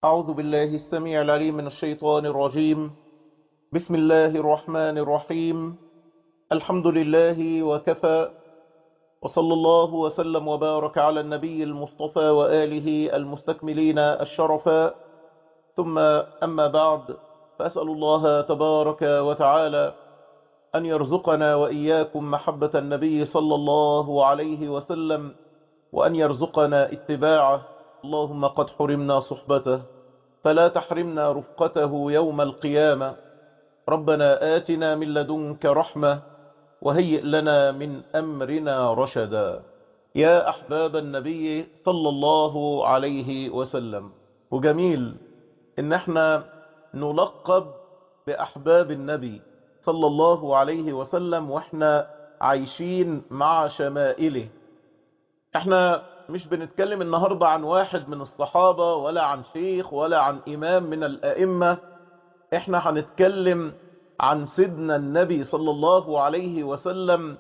أعوذ بالله السميع العليم من الشيطان الرجيم بسم الله الرحمن الرحيم الحمد لله وكفى وصلى الله وسلم وبارك على النبي المصطفى وآله المستكملين الشرفا ثم أما بعد فأسأل الله تبارك وتعالى أن يرزقنا وإياكم محبة النبي صلى الله عليه وسلم وأن يرزقنا اتباعه اللهم قد حرمنا صحبته فلا تحرمنا رفقته يوم القيامة ربنا آتنا من لدنك رحمة وهيئ لنا من أمرنا رشدا يا أحباب النبي صلى الله عليه وسلم وجميل إن احنا نلقب بأحباب النبي صلى الله عليه وسلم واحنا عايشين مع شمائله احنا مش بنتكلم النهاردة عن واحد من الصحابة ولا عن شيخ ولا عن إمام من الأئمة احنا هنتكلم عن سيدنا النبي صلى الله عليه وسلم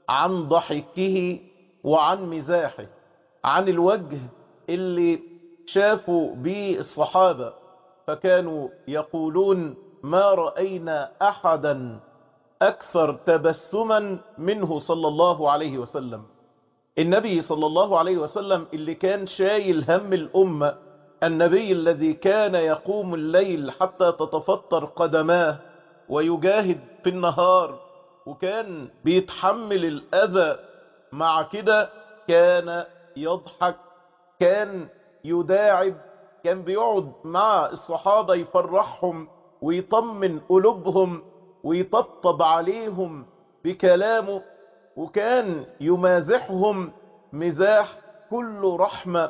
عن ضحكه وعن مزاحه عن الوجه اللي شافوا به الصحابة فكانوا يقولون ما رأينا أحدا أكثر تبسما منه صلى الله عليه وسلم النبي صلى الله عليه وسلم اللي كان شايل هم الأمة النبي الذي كان يقوم الليل حتى تتفطر قدماه ويجاهد في النهار وكان بيتحمل الأذى مع كده كان يضحك كان يداعب كان بيقعد مع الصحابة يفرحهم ويطمن قلوبهم ويطبطب عليهم بكلامه وكان يمازحهم مزاح كله رحمة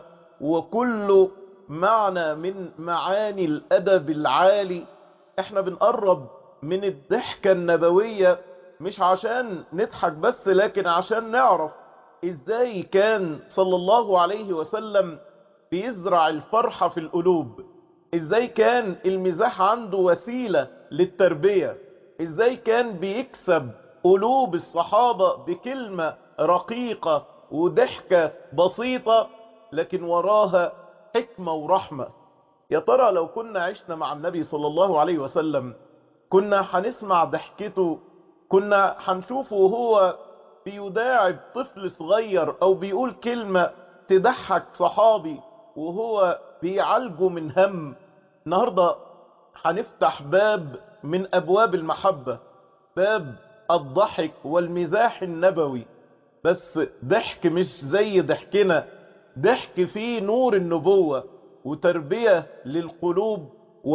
وكله معنى من معاني الأدب العالي احنا بنقرب من الضحكة النبوية مش عشان نضحك بس لكن عشان نعرف ازاي كان صلى الله عليه وسلم بيزرع الفرحة في القلوب ازاي كان المزاح عنده وسيلة للتربية ازاي كان بيكسب قلوب الصحابة بكلمة رقيقة وضحكة بسيطة لكن وراها حكمة ورحمة يا ترى لو كنا عشنا مع النبي صلى الله عليه وسلم كنا هنسمع ضحكته كنا هنشوفه وهو بيداعب طفل صغير او بيقول كلمة تضحك صحابي وهو بيعالجه من هم النهاردة هنفتح باب من ابواب المحبة باب الضحك والمزاح النبوي بس ضحك مش زي ضحكنا ضحك فيه نور النبوة وتربية للقلوب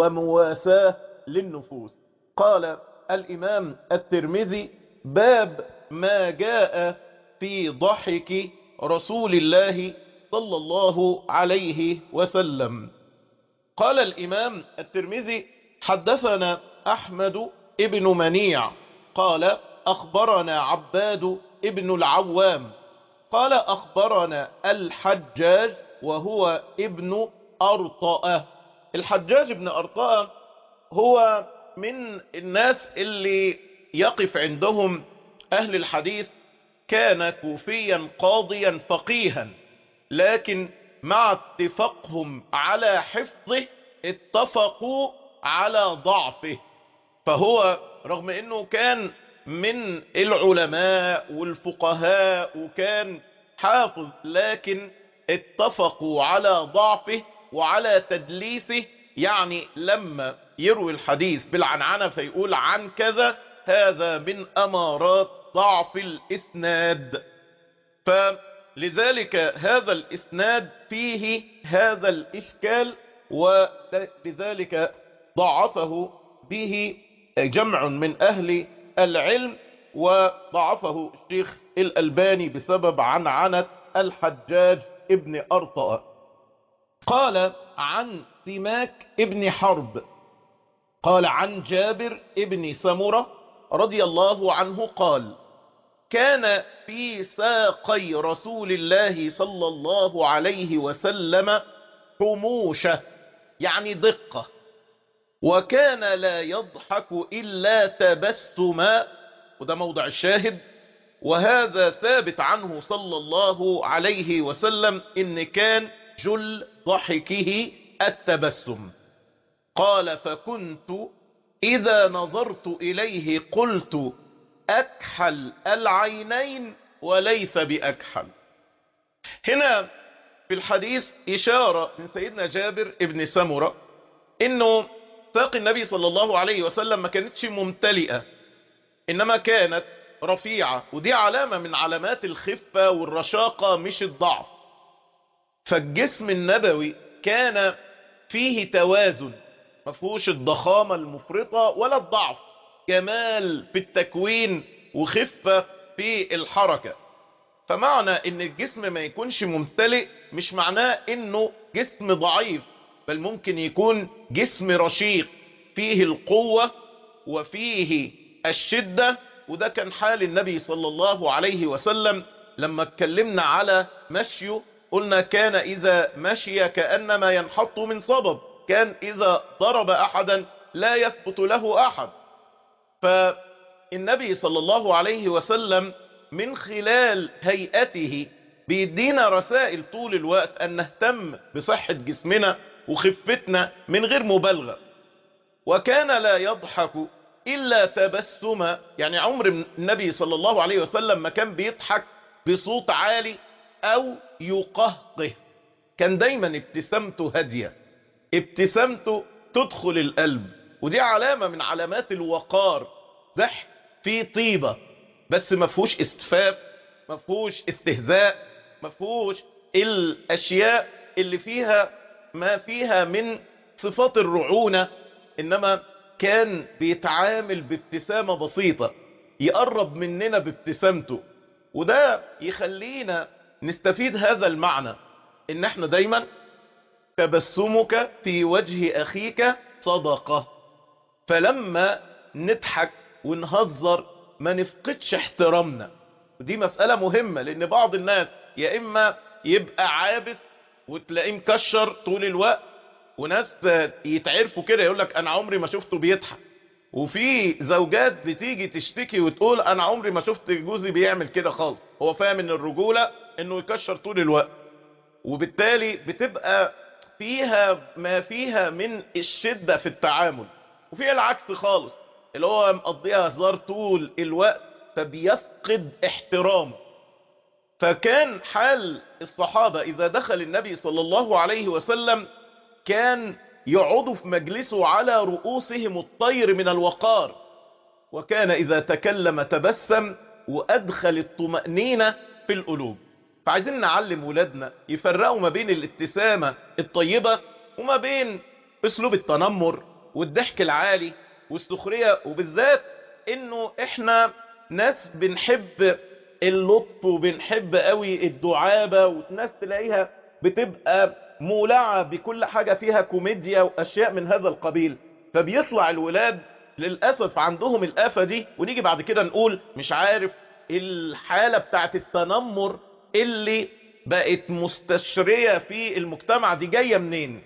ومواساة للنفوس قال الإمام الترمذي باب ما جاء في ضحك رسول الله صلى الله عليه وسلم قال الإمام الترمذي حدثنا أحمد ابن منيع قال أخبرنا عباد ابن العوام قال أخبرنا الحجاج وهو ابن أرطاء الحجاج ابن أرطاء هو من الناس اللي يقف عندهم أهل الحديث كان كوفيا قاضيا فقيها لكن مع اتفاقهم على حفظه اتفقوا على ضعفه فهو رغم انه كان من العلماء والفقهاء وكان حافظ لكن اتفقوا على ضعفه وعلى تدليسه يعني لما يروي الحديث بالعنعنة فيقول عن كذا هذا من أمارات ضعف الإسناد فلذلك هذا الإسناد فيه هذا الإشكال ولذلك ضعفه به جمع من أهل العلم وضعفه الشيخ الألباني بسبب عنعنة الحجاج ابن أرطأ قال عن سماك ابن حرب قال عن جابر ابن سمرة رضي الله عنه قال كان في ساقي رسول الله صلى الله عليه وسلم حموشة يعني دقة وكان لا يضحك إلا تبسما وده موضع الشاهد وهذا ثابت عنه صلى الله عليه وسلم إن كان جل ضحكه التبسم قال فكنت إذا نظرت إليه قلت أكحل العينين وليس بأكحل هنا في الحديث إشارة من سيدنا جابر ابن سمرة إنه ساق النبي صلى الله عليه وسلم ما كانتش ممتلئة إنما كانت رفيعة ودي علامة من علامات الخفة والرشاقة مش الضعف فالجسم النبوي كان فيه توازن مفهوش الضخامة المفرطة ولا الضعف جمال في التكوين وخفة في الحركة فمعنى ان الجسم ما يكونش ممتلئ مش معناه انه جسم ضعيف بل ممكن يكون جسم رشيق فيه القوة وفيه الشدة وده كان حال النبي صلى الله عليه وسلم لما اتكلمنا على مشيه قلنا كان إذا مشي كأنما ينحط من صبب كان إذا ضرب أحدا لا يثبت له أحد فالنبي صلى الله عليه وسلم من خلال هيئته بيدينا رسائل طول الوقت أن نهتم بصحة جسمنا وخفتنا من غير مبالغة وكان لا يضحك إلا تبسما يعني عمر النبي صلى الله عليه وسلم ما كان بيضحك بصوت عالي أو يقهقه كان دايما ابتسامته هادية ابتسامته تدخل القلب ودي علامة من علامات الوقار ضحك في طيبة بس ما فيهوش استفاف ما فيهوش استهزاء ما فيهوش الأشياء اللي فيها ما فيها من صفات الرعونة إنما كان بيتعامل بابتسامة بسيطة يقرب مننا بابتسامته وده يخلينا نستفيد هذا المعنى ان احنا دايما تبسمك في وجه اخيك صدقة فلما نضحك ونهزر ما نفقدش احترامنا ودي مسألة مهمة لان بعض الناس يا اما يبقى عابس وتلاقيه مكشر طول الوقت وناس يتعرفوا كده يقول لك انا عمري ما شفته بيضحك وفي زوجات بتيجي تشتكي وتقول انا عمري ما شفت جوزي بيعمل كده خالص هو فاهم ان الرجولة انه يكشر طول الوقت وبالتالي بتبقى فيها ما فيها من الشدة في التعامل وفيها العكس خالص اللي هو مقضيها هزار طول الوقت فبيفقد احترامه فكان حال الصحابة اذا دخل النبي صلى الله عليه وسلم كان يقعدوا في مجلسه على رؤوسهم الطير من الوقار وكان إذا تكلم تبسم وأدخل الطمأنينة في القلوب فعايزين نعلم ولادنا يفرقوا ما بين الابتسامة الطيبة وما بين اسلوب التنمر والضحك العالي والسخرية وبالذات انه احنا ناس بنحب اللطف وبنحب قوي الدعابة وناس تلاقيها بتبقى مولعة بكل حاجة فيها كوميديا واشياء من هذا القبيل فبيطلع الولاد للأسف عندهم الآفة دي ونيجي بعد كده نقول مش عارف الحالة بتاعت التنمر اللي بقت مستشرية في المجتمع دي جاية منين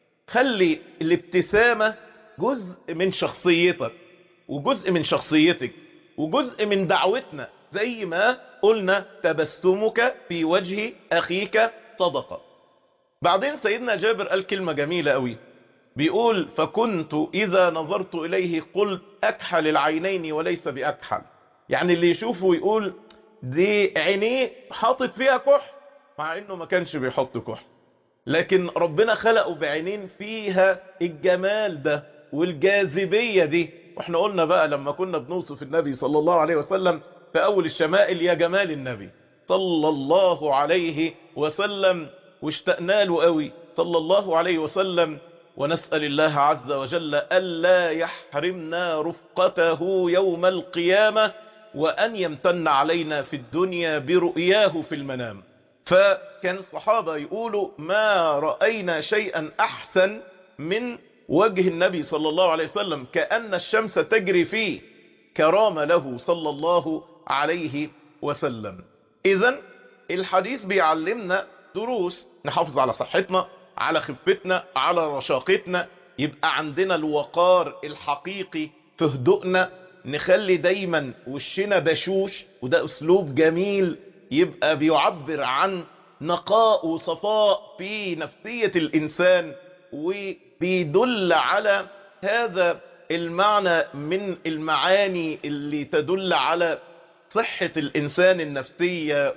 خلي الابتسامة جزء من شخصيتك وجزء من شخصيتك وجزء من دعوتنا زي ما قلنا تبسمك في وجه أخيك صدقة بعدين سيدنا جابر قال كلمة جميلة قوي بيقول فكنت إذا نظرت إليه قلت أكحل العينين وليس بأكحل يعني اللي يشوفه يقول دي عينيه حاطط فيها كحل مع انه ما كانش بيحط كحل لكن ربنا خلقه بعينين فيها الجمال ده والجاذبية دي واحنا قلنا بقى لما كنا بنوصف النبي صلى الله عليه وسلم في اول الشمائل يا جمال النبي صلى الله عليه وسلم واشتقنا له قوي صلى الله عليه وسلم ونسأل الله عز وجل ألا يحرمنا رفقته يوم القيامة وأن يمتن علينا في الدنيا برؤياه في المنام فكان الصحابة يقولوا ما رأينا شيئا أحسن من وجه النبي صلى الله عليه وسلم كأن الشمس تجري فيه كرام له صلى الله عليه وسلم إذا الحديث بيعلمنا دروس نحافظ على صحتنا على خفتنا على رشاقتنا يبقى عندنا الوقار الحقيقي في هدوءنا نخلي دايما وشنا بشوش وده اسلوب جميل يبقى بيعبر عن نقاء وصفاء في نفسية الانسان وبيدل على هذا المعنى من المعاني اللي تدل على صحة الإنسان النفسية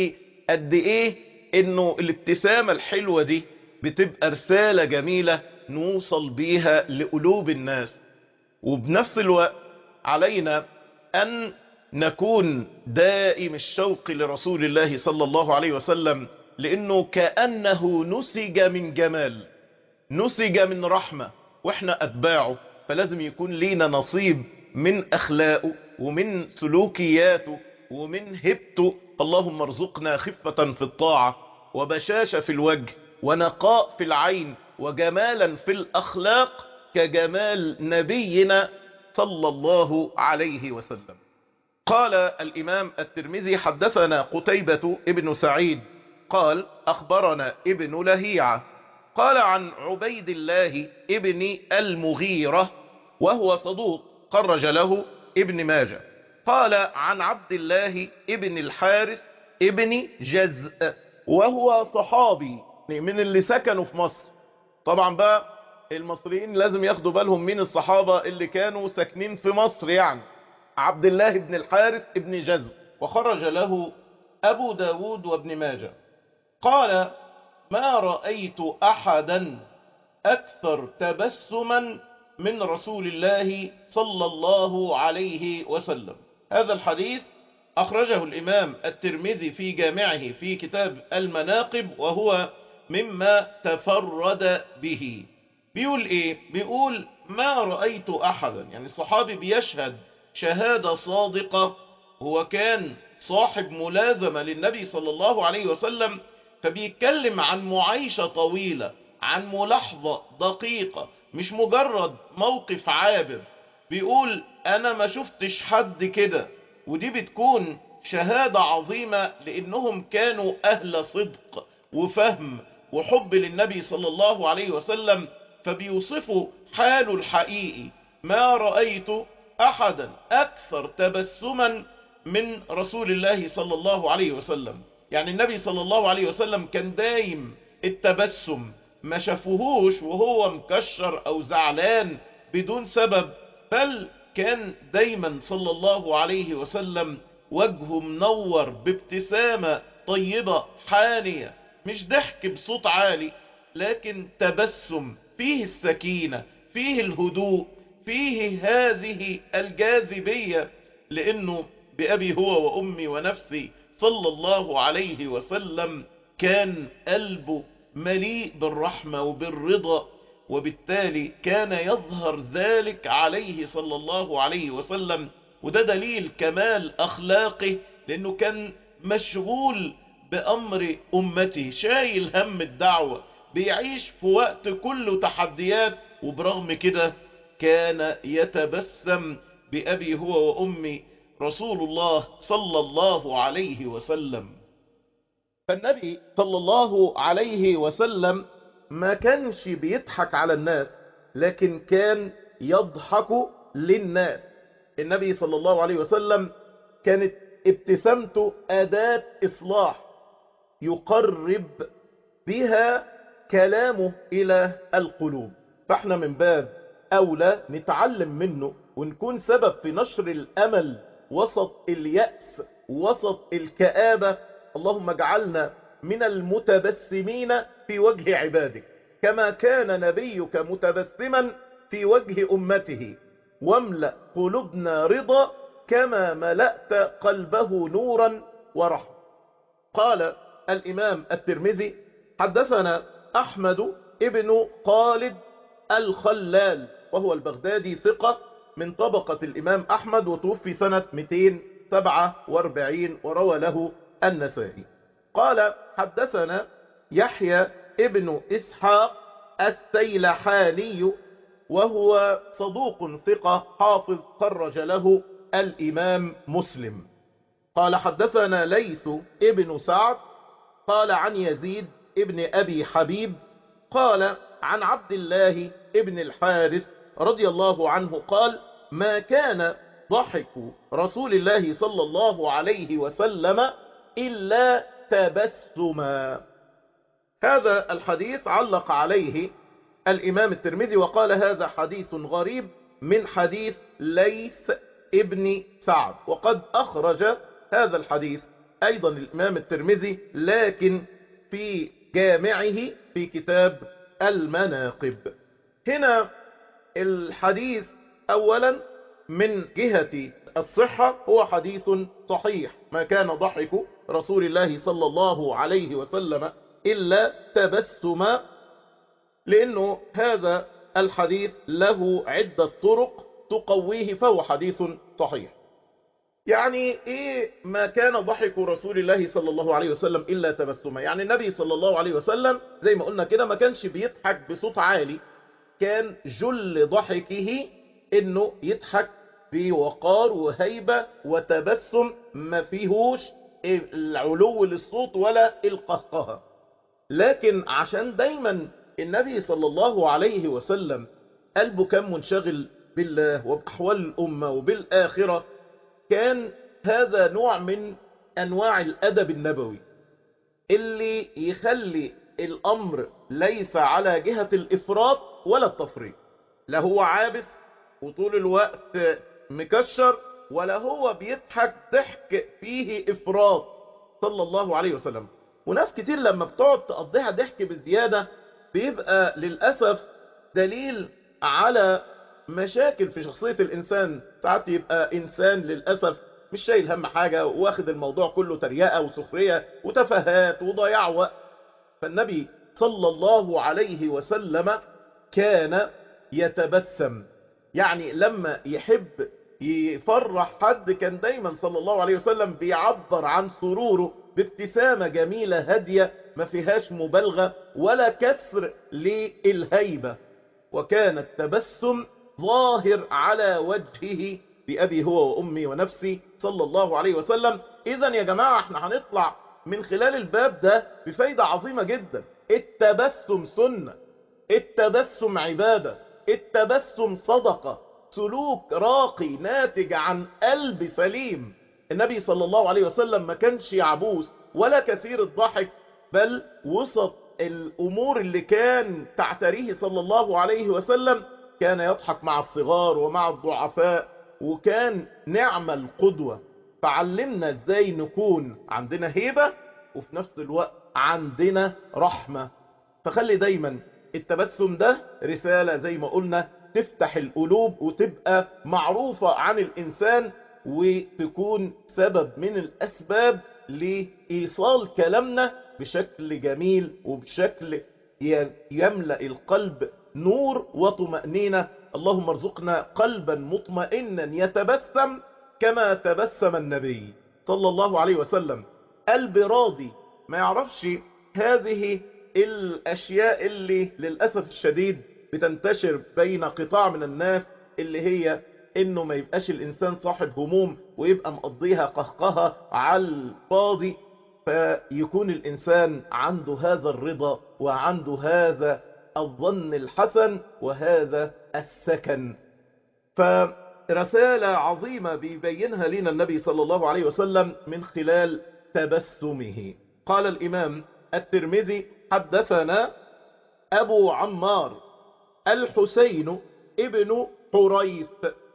وقد إيه إنه الابتسامة الحلوة دي بتبقى رسالة جميلة نوصل بيها لقلوب الناس وبنفس الوقت علينا أن نكون دائم الشوق لرسول الله صلى الله عليه وسلم لأنه كأنه نسج من جمال نسج من رحمة وإحنا أتباعه فلازم يكون لينا نصيب من أخلاقه ومن سلوكياته ومن هبته اللهم ارزقنا خفة في الطاعة وبشاشة في الوجه ونقاء في العين وجمالا في الأخلاق كجمال نبينا صلى الله عليه وسلم قال الإمام الترمذي حدثنا قتيبة ابن سعيد قال أخبرنا ابن لهيعة قال عن عبيد الله ابن المغيرة وهو صدوق خرج له ابن ماجه قال عن عبد الله ابن الحارث ابن جزء وهو صحابي من اللي سكنوا في مصر طبعا بقى المصريين لازم ياخدوا بالهم من الصحابة اللي كانوا ساكنين في مصر يعني عبد الله بن الحارث ابن جزء وخرج له أبو داود وابن ماجه قال ما رأيت أحدا أكثر تبسما من رسول الله صلى الله عليه وسلم هذا الحديث أخرجه الإمام الترمذي في جامعه في كتاب المناقب وهو مما تفرد به بيقول إيه؟ بيقول ما رأيت أحدا يعني الصحابي بيشهد شهادة صادقة هو كان صاحب ملازمة للنبي صلى الله عليه وسلم فبيتكلم عن معايشة طويلة عن ملاحظة دقيقة مش مجرد موقف عابر بيقول انا ما شفتش حد كده ودي بتكون شهادة عظيمة لانهم كانوا اهل صدق وفهم وحب للنبي صلى الله عليه وسلم فبيوصفوا حاله الحقيقي ما رأيت احدا اكثر تبسما من رسول الله صلى الله عليه وسلم يعني النبي صلى الله عليه وسلم كان دايم التبسم ما شافوهوش وهو مكشر او زعلان بدون سبب بل كان دايما صلى الله عليه وسلم وجهه منور بابتسامة طيبة حانية مش ضحك بصوت عالي لكن تبسم فيه السكينة فيه الهدوء فيه هذه الجاذبية لانه بأبي هو وأمي ونفسي صلى الله عليه وسلم كان قلبه مليء بالرحمة وبالرضا وبالتالي كان يظهر ذلك عليه صلى الله عليه وسلم وده دليل كمال أخلاقه لأنه كان مشغول بأمر أمته شايل هم الدعوة بيعيش في وقت كله تحديات وبرغم كده كان يتبسم بأبي هو وأمي رسول الله صلى الله عليه وسلم فالنبي صلى الله عليه وسلم ما كانش بيضحك على الناس لكن كان يضحك للناس النبي صلى الله عليه وسلم كانت ابتسامته أداة إصلاح يقرب بها كلامه إلى القلوب فاحنا من باب أولى نتعلم منه ونكون سبب في نشر الأمل وسط اليأس وسط الكآبة اللهم اجعلنا من المتبسمين في وجه عبادك كما كان نبيك متبسما في وجه أمته واملأ قلوبنا رضا كما ملأت قلبه نورا ورحمة قال الإمام الترمذي حدثنا أحمد ابن خالد الخلال وهو البغدادي ثقة من طبقة الإمام أحمد وتوفي سنة 247 وروى له النسائي قال حدثنا يحيى ابن إسحاق السيلحاني وهو صدوق ثقة حافظ خرج له الإمام مسلم قال حدثنا ليس ابن سعد قال عن يزيد ابن أبي حبيب قال عن عبد الله ابن الحارث رضي الله عنه قال ما كان ضحك رسول الله صلى الله عليه وسلم إلا تبسما هذا الحديث علق عليه الإمام الترمذي وقال هذا حديث غريب من حديث ليث ابن سعد وقد أخرج هذا الحديث أيضا الإمام الترمذي لكن في جامعه في كتاب المناقب هنا الحديث أولا من جهة الصحة هو حديث صحيح ما كان ضحك رسول الله صلى الله عليه وسلم إلا تبسم لأنه هذا الحديث له عدة طرق تقويه فهو حديث صحيح يعني ايه ما كان ضحك رسول الله صلى الله عليه وسلم الا تبسما يعني النبي صلى الله عليه وسلم زي ما قلنا كده ما كانش بيضحك بصوت عالي كان جل ضحكه انه يضحك بوقار وهيبة وتبسم ما فيهوش العلو للصوت ولا القهقهة لكن عشان دايما النبي صلى الله عليه وسلم قلبه كان منشغل بالله وبأحوال الأمة وبالآخرة كان هذا نوع من أنواع الأدب النبوي اللي يخلي الأمر ليس على جهة الإفراط ولا التفريط لا هو عابس وطول الوقت مكشر ولا هو بيضحك ضحك فيه إفراط صلى الله عليه وسلم وناس كتير لما بتقعد تقضيها ضحك بزيادة بيبقى للأسف دليل على مشاكل في شخصية الإنسان ساعات يبقى إنسان للأسف مش شايل هم حاجة واخد الموضوع كله تريقة وسخرية وتفاهات وضياع وقت فالنبي صلى الله عليه وسلم كان يتبسم يعني لما يحب يفرح حد كان دايما صلى الله عليه وسلم بيعبر عن سروره بابتسامة جميلة هادية ما فيهاش مبالغة ولا كسر للهيبة وكان التبسم ظاهر على وجهه بأبي هو وأمي ونفسي صلى الله عليه وسلم إذا يا جماعة احنا هنطلع من خلال الباب ده بفايدة عظيمة جدا التبسم سنة التبسم عبادة التبسم صدقة سلوك راقي ناتج عن قلب سليم النبي صلى الله عليه وسلم ما كانش يعبوس ولا كثير الضحك بل وسط الأمور اللي كان تعتريه صلى الله عليه وسلم كان يضحك مع الصغار ومع الضعفاء وكان نعم القدوة فعلمنا ازاي نكون عندنا هيبة وفي نفس الوقت عندنا رحمة فخلي دايما التبسم ده رسالة زي ما قلنا تفتح القلوب وتبقى معروفة عن الإنسان وتكون سبب من الأسباب لإيصال كلامنا بشكل جميل وبشكل يملأ القلب نور وطمأنينة اللهم ارزقنا قلبا مطمئنا يتبسم كما تبسم النبي صلى الله عليه وسلم قلب راضي ما يعرفش هذه الأشياء اللي للأسف الشديد بتنتشر بين قطاع من الناس اللي هي انه ما يبقاش الانسان صاحب هموم ويبقى مقضيها قهقها على الفاضي فيكون الانسان عنده هذا الرضا وعنده هذا الظن الحسن وهذا السكن فرسالة عظيمة بيبينها لنا النبي صلى الله عليه وسلم من خلال تبسمه قال الإمام الترمذي حدثنا أبو عمار الحسين ابن حريث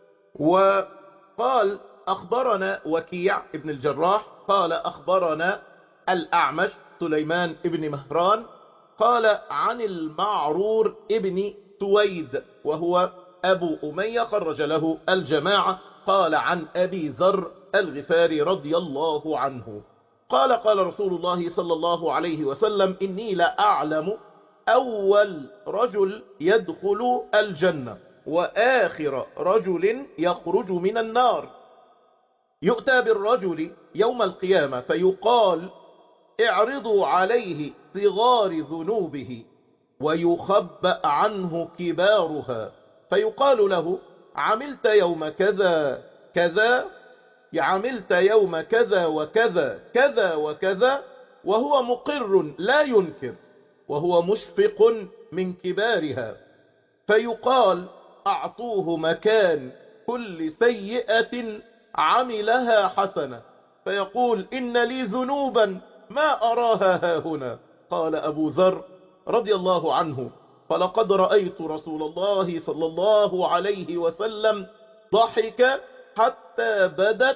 وقال أخبرنا وكيع ابن الجراح قال أخبرنا الأعمش سليمان ابن مهران قال عن المعرور ابن سويد وهو أبو أمية خرج له الجماعة قال عن أبي ذر الغفاري رضي الله عنه قال قال رسول الله صلى الله عليه وسلم إني لا أعلم أول رجل يدخل الجنة وآخر رجل يخرج من النار يؤتى بالرجل يوم القيامة فيقال اعرضوا عليه صغار ذنوبه ويخبأ عنه كبارها فيقال له عملت يوم كذا كذا عملت يوم كذا وكذا كذا وكذا وهو مقر لا ينكر وهو مشفق من كبارها فيقال أعطوه مكان كل سيئة عملها حسنة فيقول إن لي ذنوبا ما أراها ها هنا قال أبو ذر رضي الله عنه فلقد رأيت رسول الله صلى الله عليه وسلم ضحك حتى بدت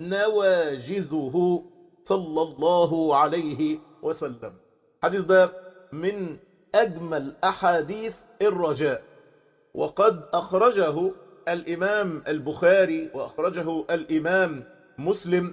نواجزه صلى الله عليه وسلم حديث ده من أجمل أحاديث الرجاء وقد أخرجه الإمام البخاري وأخرجه الإمام مسلم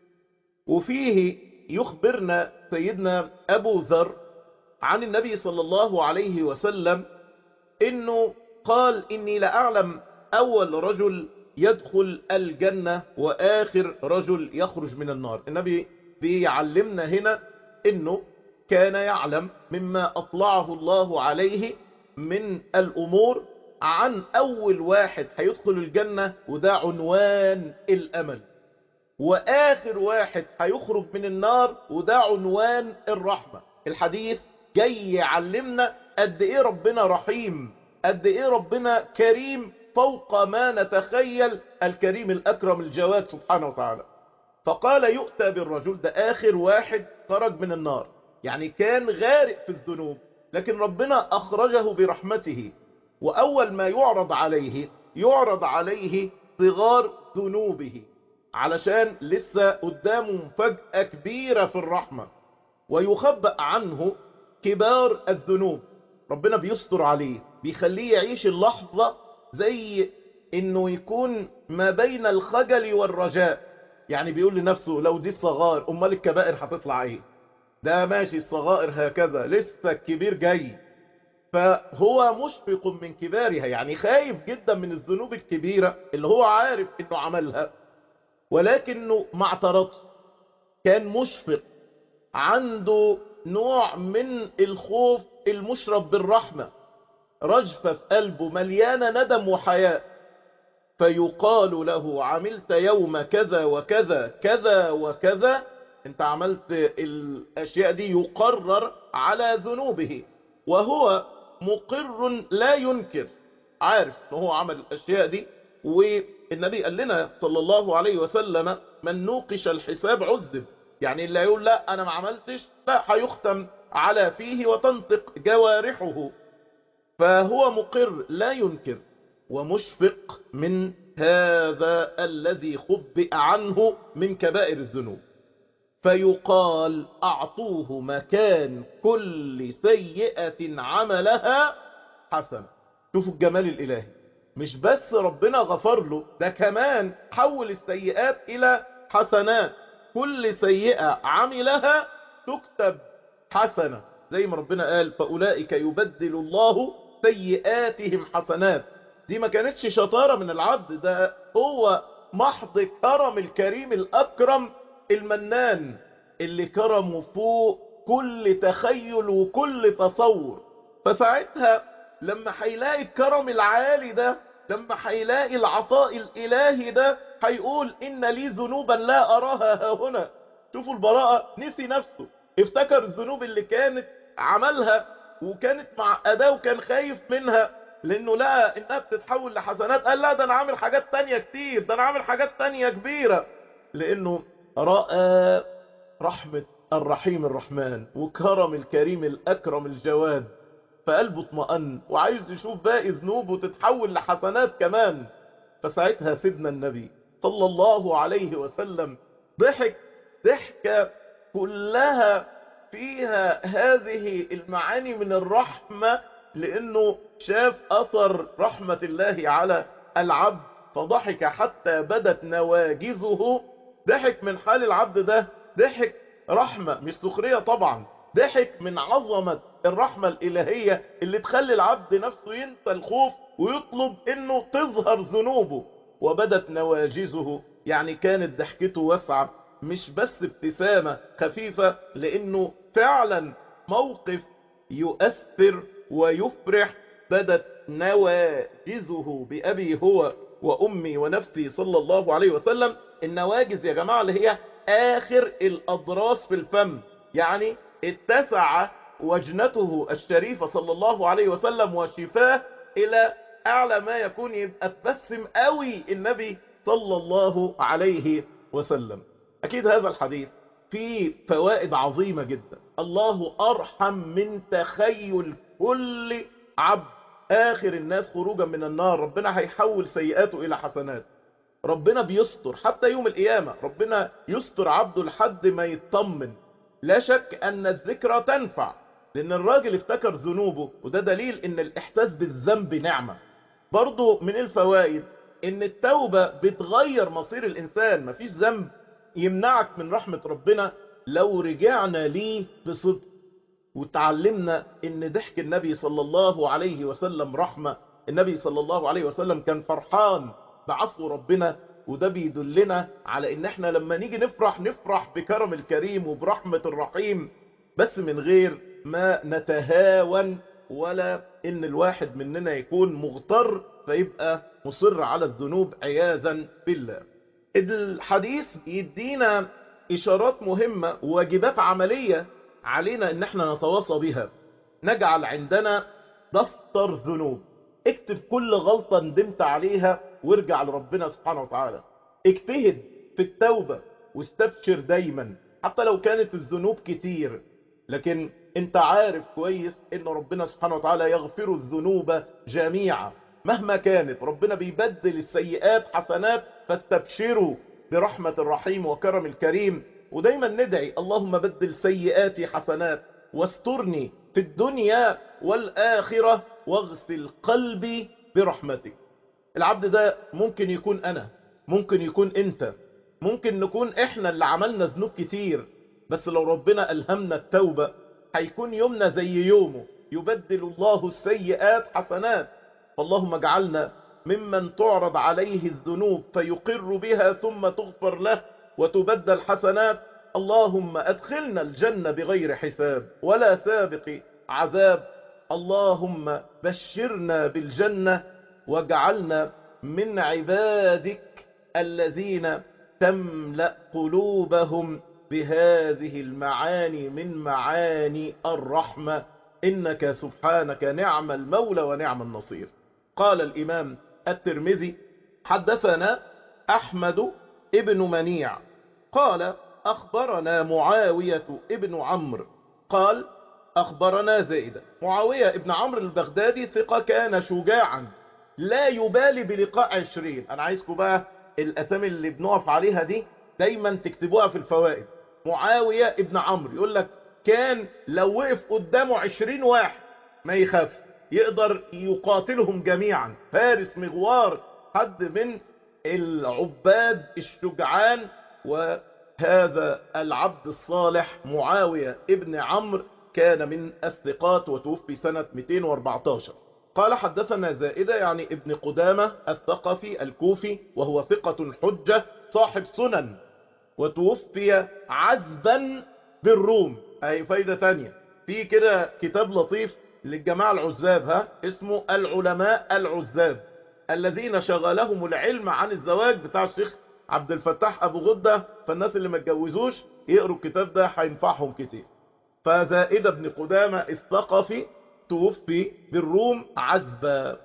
وفيه يخبرنا سيدنا أبو ذر عن النبي صلى الله عليه وسلم إنه قال إني لأعلم أول رجل يدخل الجنة وآخر رجل يخرج من النار النبي بيعلمنا هنا إنه كان يعلم مما أطلعه الله عليه من الأمور عن أول واحد هيدخل الجنة وده عنوان الأمل وآخر واحد هيخرج من النار وده عنوان الرحمة الحديث جاي يعلمنا قد ايه ربنا رحيم قد ايه ربنا كريم فوق ما نتخيل الكريم الأكرم الجواد سبحانه وتعالى فقال يؤتى بالرجل ده آخر واحد خرج من النار يعني كان غارق في الذنوب لكن ربنا أخرجه برحمته وأول ما يعرض عليه يعرض عليه صغار ذنوبه علشان لسه قدامه مفاجأة كبيرة في الرحمة ويخبأ عنه كبار الذنوب ربنا بيستر عليه بيخليه يعيش اللحظة زي انه يكون ما بين الخجل والرجاء يعني بيقول لنفسه لو دي الصغار امال الكبائر هتطلع ايه ده ماشي الصغائر هكذا لسه الكبير جاي فهو مشفق من كبارها يعني خايف جدا من الذنوب الكبيرة اللي هو عارف انه عملها ولكنه ما اعترضش كان مشفق عنده نوع من الخوف المشرب بالرحمة رجفة في قلبه مليانة ندم وحياء فيقال له عملت يوم كذا وكذا كذا وكذا انت عملت الاشياء دي يقرر على ذنوبه وهو مقر لا ينكر عارف ان هو عمل الاشياء دي والنبي قال لنا صلى الله عليه وسلم من نوقش الحساب عذب يعني اللي يقول لا انا ما عملتش لا هيختم على فيه وتنطق جوارحه فهو مقر لا ينكر ومشفق من هذا الذي خبئ عنه من كبائر الذنوب فيقال أعطوه مكان كل سيئة عملها حسنة شوفوا الجمال الإلهي مش بس ربنا غفر له ده كمان حول السيئات إلى حسنات كل سيئة عملها تكتب حسنة زي ما ربنا قال فأولئك يبدل الله سيئاتهم حسنات دي ما كانتش شطارة من العبد ده هو محض كرم الكريم الأكرم المنان اللي كرمه فوق كل تخيل وكل تصور فساعتها لما هيلاقي الكرم العالي ده لما هيلاقي العطاء الإلهي ده هيقول إن لي ذنوبا لا أراها هنا شوفوا البراءة نسي نفسه افتكر الذنوب اللي كانت عملها وكانت مع أداه وكان خايف منها لأنه لقى إنها بتتحول لحسنات قال لا ده أنا عامل حاجات تانية كتير ده أنا عامل حاجات تانية كبيرة لأنه رأى رحمة الرحيم الرحمن وكرم الكريم الأكرم الجواد فقلبه اطمأن وعايز يشوف باقي ذنوبه تتحول لحسنات كمان فساعتها سيدنا النبي صلى الله عليه وسلم ضحك ضحكة كلها فيها هذه المعاني من الرحمة لأنه شاف أثر رحمة الله على العبد فضحك حتى بدت نواجذه ضحك من حال العبد ده ضحك رحمة مش سخرية طبعا ضحك من عظمة الرحمة الإلهية اللي تخلي العبد نفسه ينسى الخوف ويطلب انه تظهر ذنوبه وبدت نواجزه يعني كانت ضحكته واسعة مش بس ابتسامة خفيفة لانه فعلا موقف يؤثر ويفرح بدت نواجزه بأبي هو وأمي ونفسي صلى الله عليه وسلم النواجز يا جماعة اللي هي آخر الأضراس في الفم يعني اتسع وجنته الشريفة صلى الله عليه وسلم وشفاه إلى أعلى ما يكون يبقى تبسم قوي النبي صلى الله عليه وسلم أكيد هذا الحديث فيه فوائد عظيمة جدا الله أرحم من تخيل كل عبد آخر الناس خروجا من النار ربنا هيحول سيئاته إلى حسنات ربنا بيستر حتى يوم القيامة ربنا يستر عبده لحد ما يطمن لا شك أن الذكرى تنفع لأن الراجل افتكر ذنوبه وده دليل أن الإحساس بالذنب نعمة برضو من الفوائد أن التوبة بتغير مصير الإنسان مفيش ذنب يمنعك من رحمة ربنا لو رجعنا ليه بصدق وتعلمنا ان ضحك النبي صلى الله عليه وسلم رحمة النبي صلى الله عليه وسلم كان فرحان بعفو ربنا وده بيدلنا على ان احنا لما نيجي نفرح نفرح بكرم الكريم وبرحمة الرحيم بس من غير ما نتهاون ولا ان الواحد مننا يكون مغتر فيبقى مصر على الذنوب عياذا بالله الحديث يدينا اشارات مهمة وواجبات عملية علينا ان احنا نتواصى بها نجعل عندنا دفتر ذنوب اكتب كل غلطة ندمت عليها وارجع لربنا سبحانه وتعالى اجتهد في التوبة واستبشر دايما حتى لو كانت الذنوب كتير لكن انت عارف كويس ان ربنا سبحانه وتعالى يغفر الذنوب جميعا مهما كانت ربنا بيبدل السيئات حسنات فاستبشروا برحمة الرحيم وكرم الكريم ودايما ندعي اللهم بدل سيئاتي حسنات واسترني في الدنيا والآخرة واغسل قلبي برحمتك العبد ده ممكن يكون أنا ممكن يكون أنت ممكن نكون إحنا اللي عملنا ذنوب كتير بس لو ربنا ألهمنا التوبة هيكون يومنا زي يومه يبدل الله السيئات حسنات فاللهم اجعلنا ممن تعرض عليه الذنوب فيقر بها ثم تغفر له وتبدل حسنات اللهم أدخلنا الجنة بغير حساب ولا سابق عذاب اللهم بشرنا بالجنة واجعلنا من عبادك الذين تملأ قلوبهم بهذه المعاني من معاني الرحمة إنك سبحانك نعم المولى ونعم النصير قال الإمام الترمذي حدثنا أحمد ابن منيع قال أخبرنا معاوية ابن عمرو قال أخبرنا زيد معاوية ابن عمرو البغدادي ثقة كان شجاعا لا يبالي بلقاء عشرين أنا عايزكم بقى الأسامي اللي بنقف عليها دي دايما تكتبوها في الفوائد معاوية ابن عمرو يقول لك كان لو وقف قدامه عشرين واحد ما يخاف يقدر يقاتلهم جميعا فارس مغوار حد من العباد الشجعان وهذا العبد الصالح معاوية ابن عمرو كان من الثقات وتوفي سنة 214 قال حدثنا زائدة يعني ابن قدامة الثقفي الكوفي وهو ثقة حجة صاحب سنن وتوفي عزبا بالروم اي فايدة تانية في كده كتاب لطيف للجماعة العزاب ها اسمه العلماء العزاب الذين شغلهم العلم عن الزواج بتاع الشيخ عبد الفتاح ابو غدة فالناس اللي ما اتجوزوش يقروا الكتاب ده هينفعهم كتير فزائدة بن قدامة الثقفي توفي بالروم عزبا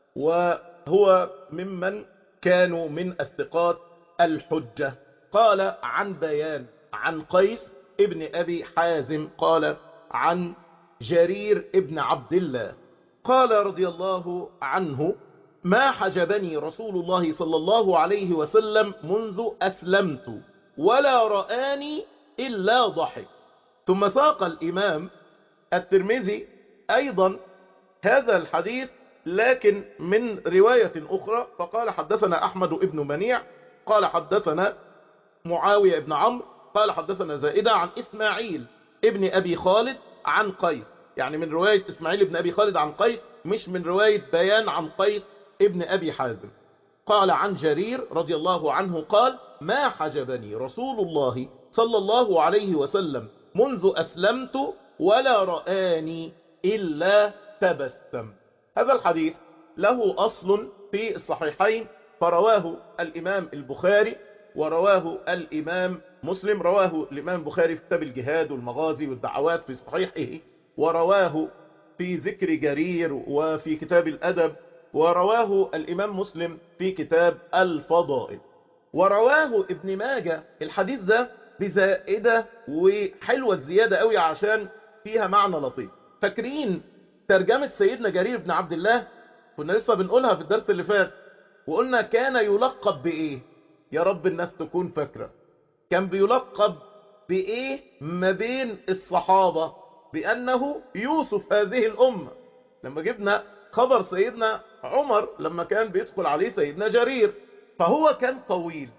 وهو ممن كانوا من الثقات الحجة قال عن بيان عن قيس ابن أبي حازم قال عن جرير ابن عبد الله قال رضي الله عنه ما حجبني رسول الله صلى الله عليه وسلم منذ أسلمت ولا رآني إلا ضحك ثم ساق الإمام الترمذي أيضا هذا الحديث لكن من رواية أخرى فقال حدثنا أحمد ابن منيع قال حدثنا معاوية ابن عمرو قال حدثنا زائدة عن إسماعيل ابن أبي خالد عن قيس يعني من رواية إسماعيل ابن أبي خالد عن قيس مش من رواية بيان عن قيس ابن أبي حازم قال عن جرير رضي الله عنه قال ما حجبني رسول الله صلى الله عليه وسلم منذ أسلمت ولا رآني إلا تبسم هذا الحديث له أصل في الصحيحين فرواه الإمام البخاري ورواه الإمام مسلم رواه الإمام البخاري في كتاب الجهاد والمغازي والدعوات في صحيحه ورواه في ذكر جرير وفي كتاب الأدب ورواه الإمام مسلم في كتاب الفضائل ورواه ابن ماجة الحديث ده بزائدة وحلوة الزيادة قوي عشان فيها معنى لطيف فاكرين ترجمة سيدنا جرير بن عبد الله كنا لسه بنقولها في الدرس اللي فات وقلنا كان يلقب بإيه يا رب الناس تكون فاكرة كان بيلقب بإيه ما بين الصحابة بأنه يوسف هذه الأمة لما جبنا خبر سيدنا عمر لما كان بيدخل عليه سيدنا جرير فهو كان طويل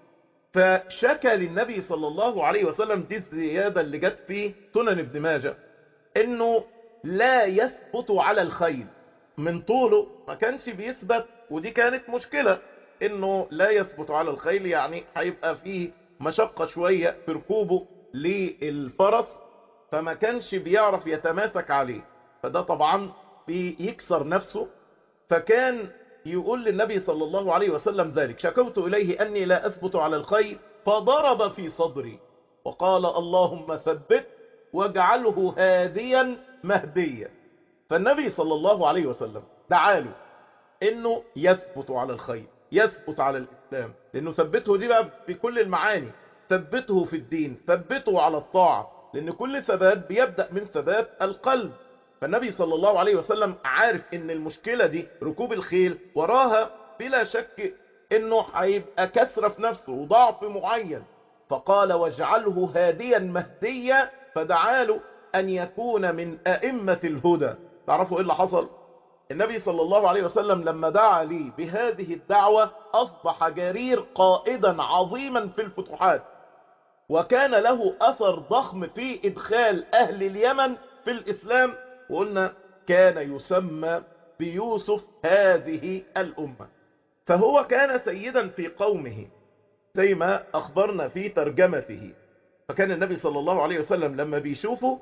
فشكى للنبي صلى الله عليه وسلم دي الزيادة اللي جت في سنن ابن ماجه انه لا يثبت على الخيل من طوله ما كانش بيثبت ودي كانت مشكلة انه لا يثبت على الخيل يعني هيبقى فيه مشقة شوية في ركوبه للفرس فما كانش بيعرف يتماسك عليه فده طبعا بيكسر نفسه فكان يقول للنبي صلى الله عليه وسلم ذلك شكوت إليه أني لا أثبت على الخير فضرب في صدري وقال اللهم ثبت واجعله هاديا مهديا فالنبي صلى الله عليه وسلم دعاله انه يثبت على الخير يثبت على الاسلام لانه ثبته دي بقى بكل المعاني ثبته في الدين ثبته على الطاعة لان كل ثبات بيبدأ من ثبات القلب فالنبي صلى الله عليه وسلم عارف ان المشكلة دي ركوب الخيل وراها بلا شك انه هيبقى كسرة في نفسه وضعف معين فقال واجعله هاديا مهديا فدعاله ان يكون من ائمة الهدى تعرفوا ايه اللي حصل النبي صلى الله عليه وسلم لما دعا لي بهذه الدعوة اصبح جرير قائدا عظيما في الفتوحات وكان له اثر ضخم في ادخال اهل اليمن في الاسلام وقلنا كان يسمى بيوسف هذه الامة فهو كان سيدا في قومه زي ما اخبرنا في ترجمته فكان النبي صلى الله عليه وسلم لما بيشوفه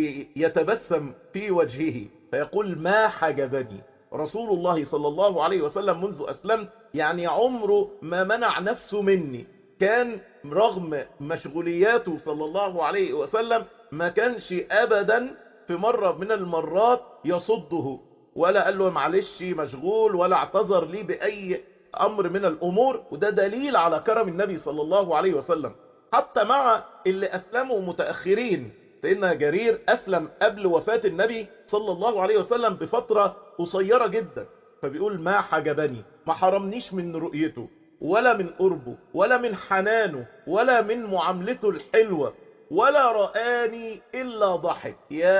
بيتبسم في وجهه فيقول ما حجبني رسول الله صلى الله عليه وسلم منذ أسلمت يعني عمره ما منع نفسه مني كان رغم مشغولياته صلى الله عليه وسلم ما كانش أبدا في مرة من المرات يصده ولا قال له معلش مشغول ولا اعتذر لي بأي أمر من الأمور وده دليل على كرم النبي صلى الله عليه وسلم حتى مع اللي أسلموا متأخرين سيدنا جرير أسلم قبل وفاة النبي صلى الله عليه وسلم بفترة قصيرة جدا فبيقول ما حجبني ما حرمنيش من رؤيته ولا من قربه ولا من حنانه ولا من معاملته الحلوة ولا رآني إلا ضحك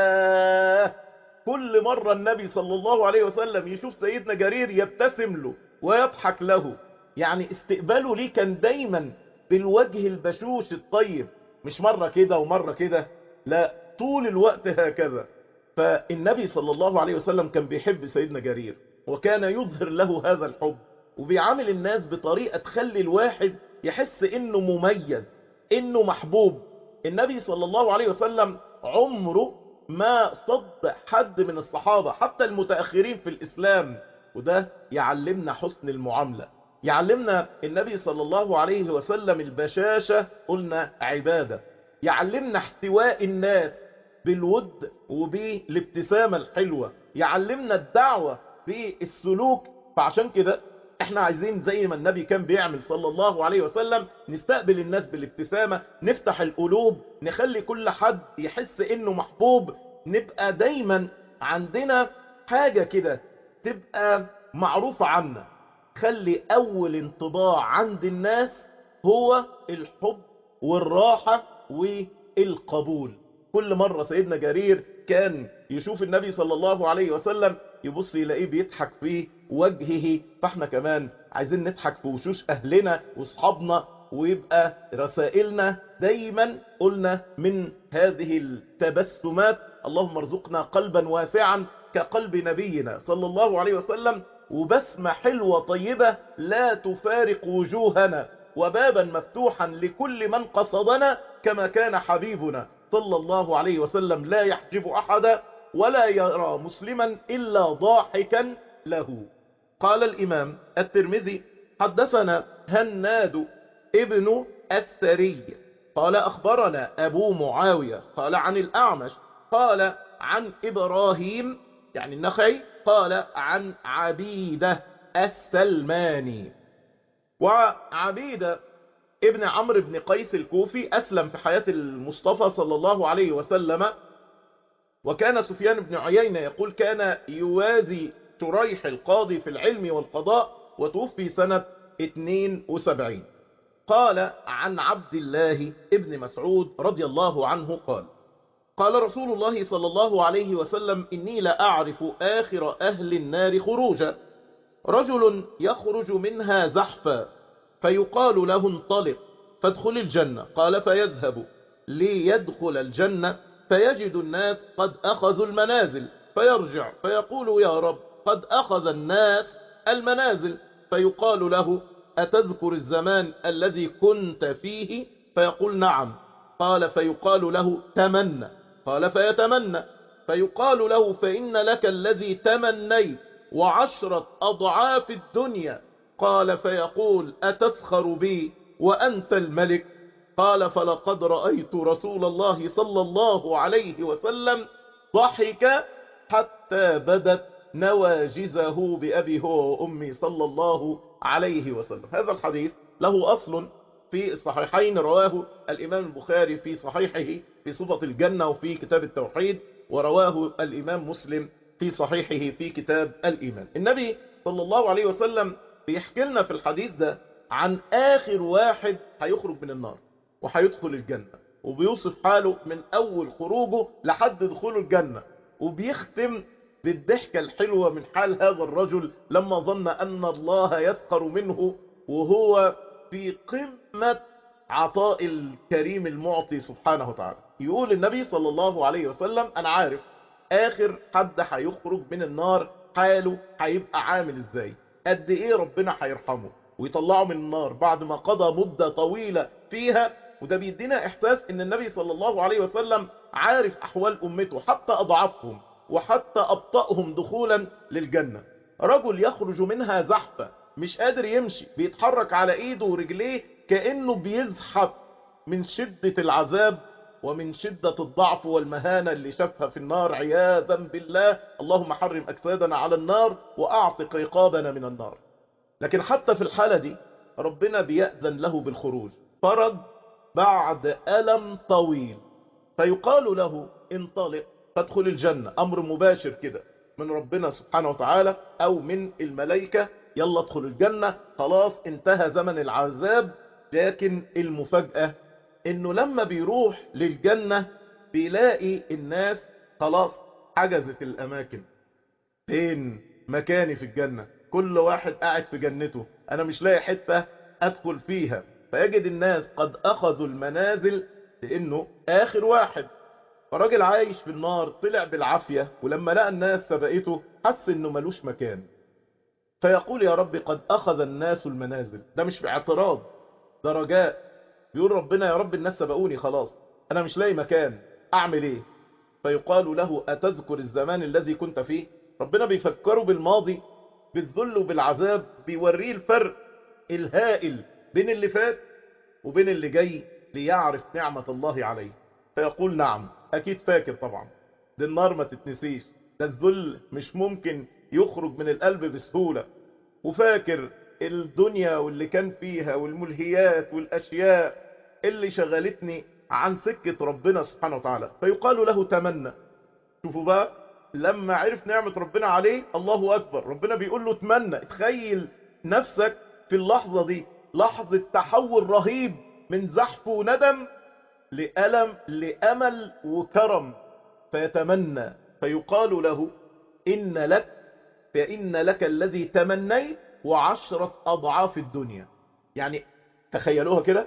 ياه كل مرة النبي صلى الله عليه وسلم يشوف سيدنا جرير يبتسم له ويضحك له يعني استقباله ليه كان دايما بالوجه البشوش الطيب مش مرة كده ومرة كده لا طول الوقت هكذا فالنبي صلى الله عليه وسلم كان بيحب سيدنا جرير وكان يظهر له هذا الحب وبيعامل الناس بطريقة تخلي الواحد يحس انه مميز انه محبوب النبي صلى الله عليه وسلم عمره ما صد حد من الصحابة حتى المتأخرين في الإسلام وده يعلمنا حسن المعاملة يعلمنا النبي صلى الله عليه وسلم البشاشة قلنا عبادة يعلمنا احتواء الناس بالود وبالابتسامة الحلوة يعلمنا الدعوة بالسلوك فعشان كده احنا عايزين زي ما النبي كان بيعمل صلى الله عليه وسلم نستقبل الناس بالابتسامة نفتح القلوب نخلي كل حد يحس انه محبوب نبقى دايما عندنا حاجة كده تبقى معروفة عنا خلي اول انطباع عند الناس هو الحب والراحة والقبول كل مرة سيدنا جرير كان يشوف النبي صلى الله عليه وسلم يبص يلاقيه بيضحك في وجهه فاحنا كمان عايزين نضحك في وشوش اهلنا واصحابنا ويبقى رسائلنا دايما قلنا من هذه التبسمات اللهم ارزقنا قلبا واسعا كقلب نبينا صلى الله عليه وسلم وبسمة حلوة طيبة لا تفارق وجوهنا وبابا مفتوحا لكل من قصدنا كما كان حبيبنا صلى الله عليه وسلم لا يحجب أحدا ولا يرى مسلما إلا ضاحكا له قال الإمام الترمذي حدثنا هناد ابن الثري قال أخبرنا أبو معاوية قال عن الأعمش قال عن إبراهيم يعني النخعي قال عن عبيدة السلماني وعبيدة ابن عمرو بن قيس الكوفي أسلم في حياة المصطفى صلى الله عليه وسلم وكان سفيان بن عيينة يقول كان يوازي شريح القاضي في العلم والقضاء وتوفي سنة 72 قال عن عبد الله ابن مسعود رضي الله عنه قال قال رسول الله صلى الله عليه وسلم إني لأعرف آخر أهل النار خروجا رجل يخرج منها زحفا فيقال له انطلق فادخل الجنة قال فيذهب ليدخل الجنة فيجد الناس قد أخذوا المنازل فيرجع فيقول يا رب قد أخذ الناس المنازل فيقال له أتذكر الزمان الذي كنت فيه فيقول نعم قال فيقال له تمنى قال فيتمنى فيقال له فإن لك الذي تمنيت وعشرة أضعاف الدنيا قال فيقول أتسخر بي وأنت الملك قال فلقد رأيت رسول الله صلى الله عليه وسلم ضحك حتى بدت نواجزه بأبي هو وأمي صلى الله عليه وسلم هذا الحديث له أصل في الصحيحين رواه الإمام البخاري في صحيحه في صفة الجنة وفي كتاب التوحيد ورواه الإمام مسلم في صحيحه في كتاب الإيمان النبي صلى الله عليه وسلم بيحكي لنا في الحديث ده عن آخر واحد هيخرج من النار وهيدخل الجنة وبيوصف حاله من أول خروجه لحد دخوله الجنة وبيختم بالضحكة الحلوة من حال هذا الرجل لما ظن أن الله يسخر منه وهو في قمة عطاء الكريم المعطي سبحانه وتعالى يقول النبي صلى الله عليه وسلم أنا عارف آخر حد هيخرج من النار حاله هيبقى عامل ازاي قد ايه ربنا هيرحمه ويطلعه من النار بعد ما قضى مدة طويلة فيها وده بيدينا احساس ان النبي صلى الله عليه وسلم عارف احوال امته حتى اضعفهم وحتى ابطأهم دخولا للجنة رجل يخرج منها زحفة مش قادر يمشي بيتحرك على ايده ورجليه كأنه بيزحف من شدة العذاب ومن شدة الضعف والمهانة اللي شافها في النار عياذا بالله اللهم حرم أجسادنا على النار وأعتق رقابنا من النار لكن حتى في الحالة دي ربنا بيأذن له بالخروج فرج بعد ألم طويل فيقال له انطلق فادخل الجنة أمر مباشر كده من ربنا سبحانه وتعالى أو من الملائكة يلا ادخل الجنة خلاص انتهى زمن العذاب لكن المفاجأة انه لما بيروح للجنة بيلاقي الناس خلاص حجزت الاماكن فين مكاني في الجنة كل واحد قاعد في جنته انا مش لاقي حتة ادخل فيها فيجد الناس قد اخذوا المنازل لانه اخر واحد فراجل عايش في النار طلع بالعافية ولما لقى الناس سبقته حس انه ملوش مكان فيقول يا رب قد اخذ الناس المنازل ده مش باعتراض ده رجاء بيقول ربنا يا رب الناس سبقوني خلاص انا مش لاقي مكان اعمل ايه فيقال له اتذكر الزمان الذي كنت فيه ربنا بيفكره بالماضي بالذل وبالعذاب بيوريه الفرق الهائل بين اللي فات وبين اللي جاي ليعرف نعمة الله عليه فيقول نعم اكيد فاكر طبعا دي النار ما تتنسيش ده الذل مش ممكن يخرج من القلب بسهولة وفاكر الدنيا واللي كان فيها والملهيات والأشياء اللي شغلتني عن سكة ربنا سبحانه وتعالى فيقال له تمنى شوفوا بقى لما عرف نعمة ربنا عليه الله أكبر ربنا بيقول له تمنى تخيل نفسك في اللحظة دي لحظة تحول رهيب من زحف وندم لألم لأمل وكرم فيتمنى فيقال له إن لك فإن لك الذي تمنيت وعشرة أضعاف الدنيا يعني تخيلوها كده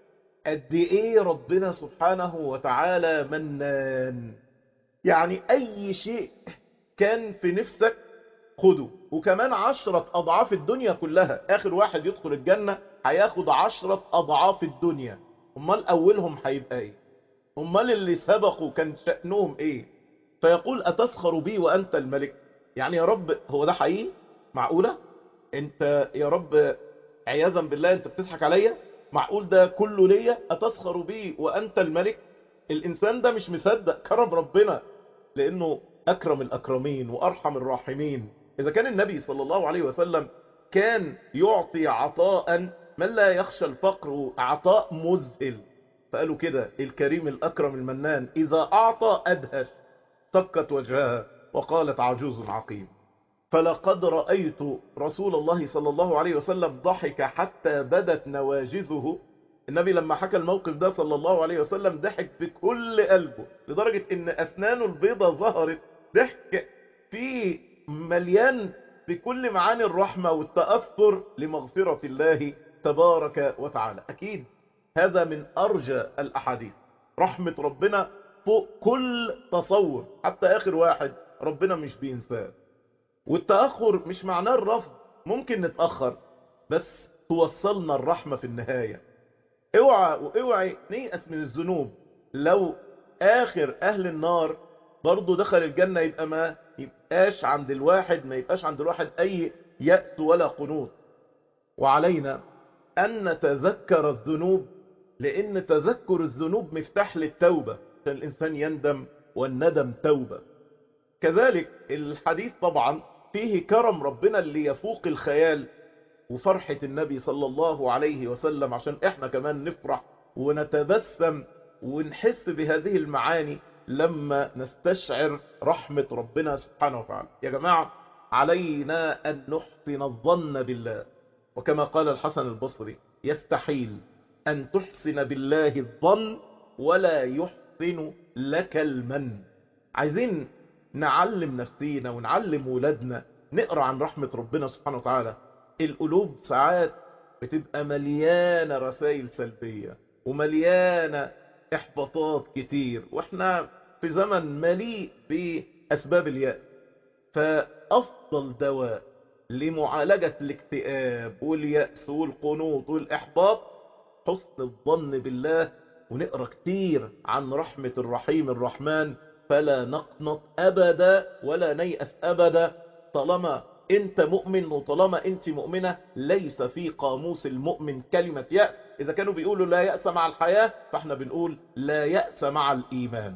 قد إيه ربنا سبحانه وتعالى منان يعني أي شيء كان في نفسك خده وكمان عشرة أضعاف الدنيا كلها آخر واحد يدخل الجنة هياخد عشرة أضعاف الدنيا أمال أولهم هيبقى إيه أمال اللي سبقوا كان شأنهم إيه فيقول أتسخر بي وأنت الملك يعني يا رب هو ده حقيقي معقولة انت يا رب عياذا بالله انت بتضحك عليا معقول ده كله ليا اتسخر بي وانت الملك الانسان ده مش مصدق كرم ربنا لانه اكرم الاكرمين وارحم الراحمين اذا كان النبي صلى الله عليه وسلم كان يعطي عطاء من لا يخشى الفقر عطاء مذهل فقالوا كده الكريم الاكرم المنان اذا اعطى ادهش سكت وجهها وقالت عجوز عقيم فلقد رأيت رسول الله صلى الله عليه وسلم ضحك حتى بدت نواجذه النبي لما حكى الموقف ده صلى الله عليه وسلم ضحك بكل قلبه لدرجة ان اسنانه البيضة ظهرت ضحك في مليان بكل معاني الرحمة والتأثر لمغفرة الله تبارك وتعالى أكيد هذا من أرجى الأحاديث رحمة ربنا فوق كل تصور حتى آخر واحد ربنا مش بينساه والتأخر مش معناه الرفض ممكن نتأخر بس توصلنا الرحمة في النهاية اوعى واوعي نيأس من الذنوب لو آخر أهل النار برضه دخل الجنة يبقى ما يبقاش عند الواحد ما يبقاش عند الواحد أي يأس ولا قنوط وعلينا أن نتذكر الذنوب لأن تذكر الذنوب مفتاح للتوبة عشان الإنسان يندم والندم توبة كذلك الحديث طبعا فيه كرم ربنا اللي يفوق الخيال وفرحة النبي صلى الله عليه وسلم عشان احنا كمان نفرح ونتبسم ونحس بهذه المعاني لما نستشعر رحمة ربنا سبحانه وتعالى يا جماعة علينا أن نحسن الظن بالله وكما قال الحسن البصري يستحيل أن تحسن بالله الظن ولا يحسن لك المن عايزين نعلم نفسينا ونعلم ولادنا نقرأ عن رحمة ربنا سبحانه وتعالى القلوب ساعات بتبقى مليانة رسائل سلبية ومليانة احباطات كتير واحنا في زمن مليء بأسباب اليأس فأفضل دواء لمعالجة الاكتئاب واليأس والقنوط والإحباط حسن الظن بالله ونقرأ كتير عن رحمة الرحيم الرحمن فلا نقنط أبدا ولا نيأس أبدا طالما انت مؤمن وطالما انت مؤمنة ليس في قاموس المؤمن كلمة يأس اذا كانوا بيقولوا لا يأس مع الحياة فاحنا بنقول لا يأس مع الإيمان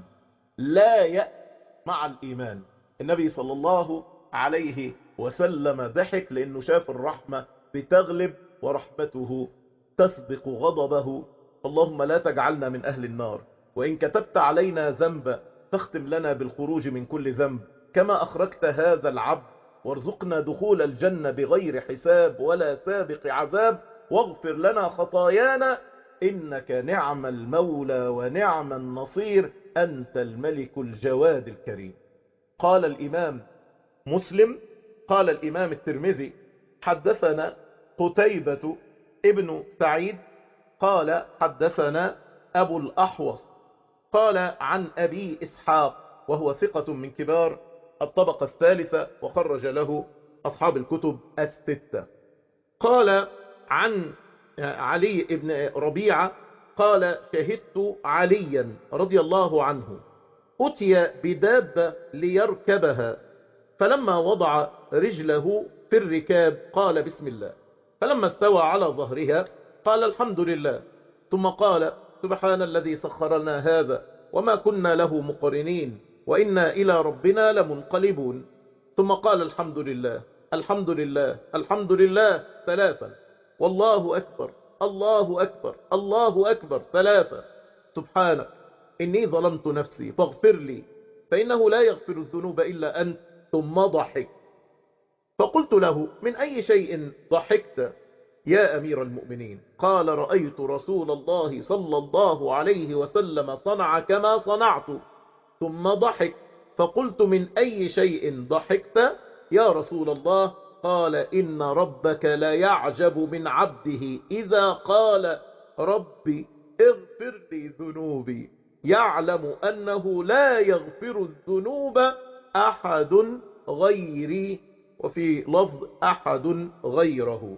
لا يأس مع الإيمان النبي صلى الله عليه وسلم ضحك لأنه شاف الرحمة بتغلب ورحمته تسبق غضبه اللهم لا تجعلنا من أهل النار وإن كتبت علينا ذنبا فاختم لنا بالخروج من كل ذنب كما أخرجت هذا العبد وارزقنا دخول الجنة بغير حساب ولا سابق عذاب واغفر لنا خطايانا إنك نعم المولى ونعم النصير أنت الملك الجواد الكريم قال الإمام مسلم قال الإمام الترمذي حدثنا قتيبة ابن سعيد قال حدثنا أبو الأحوص قال عن أبي إسحاق وهو ثقة من كبار الطبقة الثالثة وخرج له أصحاب الكتب الستة قال عن علي بن ربيعة قال شهدت عليا رضي الله عنه أتي بدابة ليركبها فلما وضع رجله في الركاب قال بسم الله فلما استوى على ظهرها قال الحمد لله ثم قال سبحان الذي سخر لنا هذا وما كنا له مقرنين وإنا إلى ربنا لمنقلبون ثم قال الحمد لله الحمد لله الحمد لله ثلاثا والله أكبر الله أكبر الله أكبر ثلاثا سبحانك إني ظلمت نفسي فاغفر لي فإنه لا يغفر الذنوب إلا أنت ثم ضحك فقلت له من أي شيء ضحكت يا أمير المؤمنين قال رأيت رسول الله صلى الله عليه وسلم صنع كما صنعت ثم ضحك فقلت من أي شيء ضحكت يا رسول الله قال إن ربك لا يعجب من عبده إذا قال ربي اغفر لي ذنوبي يعلم أنه لا يغفر الذنوب أحد غيري وفي لفظ أحد غيره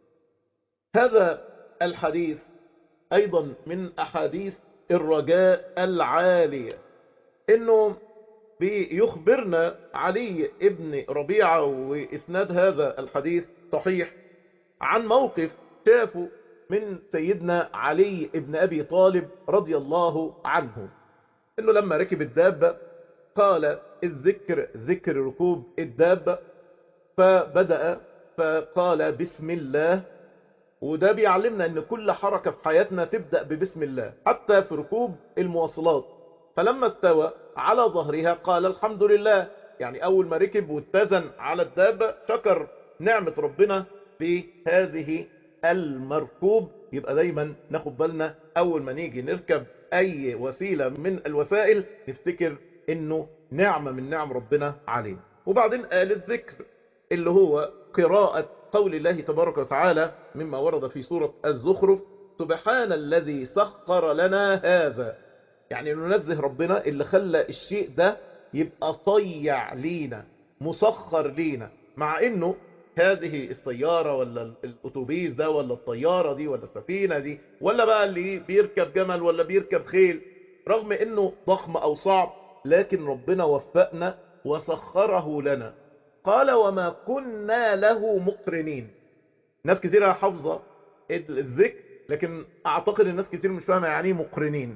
هذا الحديث أيضا من أحاديث الرجاء العالية إنه بيخبرنا علي ابن ربيعة وإسناد هذا الحديث صحيح عن موقف شافه من سيدنا علي ابن أبي طالب رضي الله عنه إنه لما ركب الدابة قال الذكر ذكر ركوب الدابة فبدأ فقال بسم الله وده بيعلمنا ان كل حركة في حياتنا تبدأ ببسم الله حتى في ركوب المواصلات فلما استوى على ظهرها قال الحمد لله يعني أول ما ركب واتزن على الدابة شكر نعمة ربنا في هذه المركوب يبقى دايما ناخد بالنا أول ما نيجي نركب أي وسيلة من الوسائل نفتكر إنه نعمة من نعم ربنا علينا وبعدين قال الذكر اللي هو قراءة قول الله تبارك وتعالى مما ورد في سورة الزخرف سبحان الذي سخر لنا هذا يعني ننزه ربنا اللي خلى الشيء ده يبقى طيع لينا مسخر لينا مع انه هذه السيارة ولا الاتوبيس ده ولا الطيارة دي ولا السفينة دي ولا بقى اللي بيركب جمل ولا بيركب خيل رغم انه ضخم او صعب لكن ربنا وفقنا وسخره لنا قال وما كنا له مقرنين ناس كثيرة حافظة الذكر لكن اعتقد الناس كثير مش فاهمة يعني مقرنين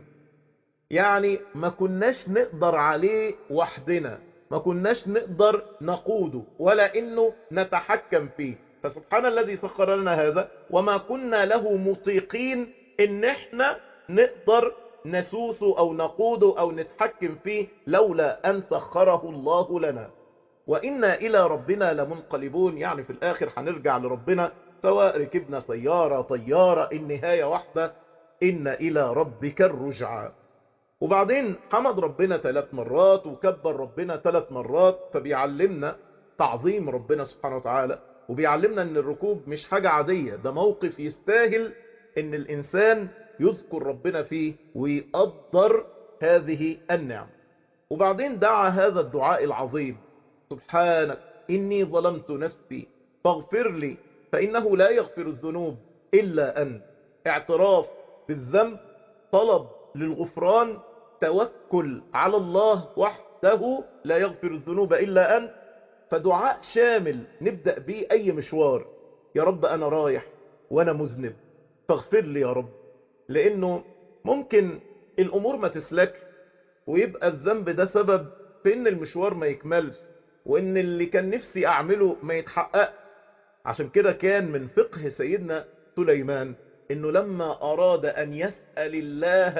يعني ما كناش نقدر عليه وحدنا ما كناش نقدر نقوده ولا انه نتحكم فيه فسبحان الذي سخر لنا هذا وما كنا له مطيقين ان احنا نقدر نسوسه او نقوده او نتحكم فيه لولا ان سخره الله لنا وإنا إلى ربنا لمنقلبون يعني في الآخر هنرجع لربنا سواء ركبنا سيارة طيارة النهاية واحدة إن إلى ربك الرجعى وبعدين حمد ربنا ثلاث مرات وكبر ربنا ثلاث مرات فبيعلمنا تعظيم ربنا سبحانه وتعالى وبيعلمنا ان الركوب مش حاجة عادية ده موقف يستاهل ان الانسان يذكر ربنا فيه ويقدر هذه النعم وبعدين دعا هذا الدعاء العظيم سبحانك إني ظلمت نفسي فاغفر لي فإنه لا يغفر الذنوب إلا أنت اعتراف بالذنب طلب للغفران توكل على الله وحده لا يغفر الذنوب إلا أنت فدعاء شامل نبدأ به أي مشوار يا رب أنا رايح وأنا مذنب فاغفر لي يا رب لأنه ممكن الأمور ما تسلك ويبقى الذنب ده سبب في ان المشوار ما يكملش وان اللي كان نفسي اعمله ما يتحقق عشان كده كان من فقه سيدنا سليمان انه لما اراد ان يسأل الله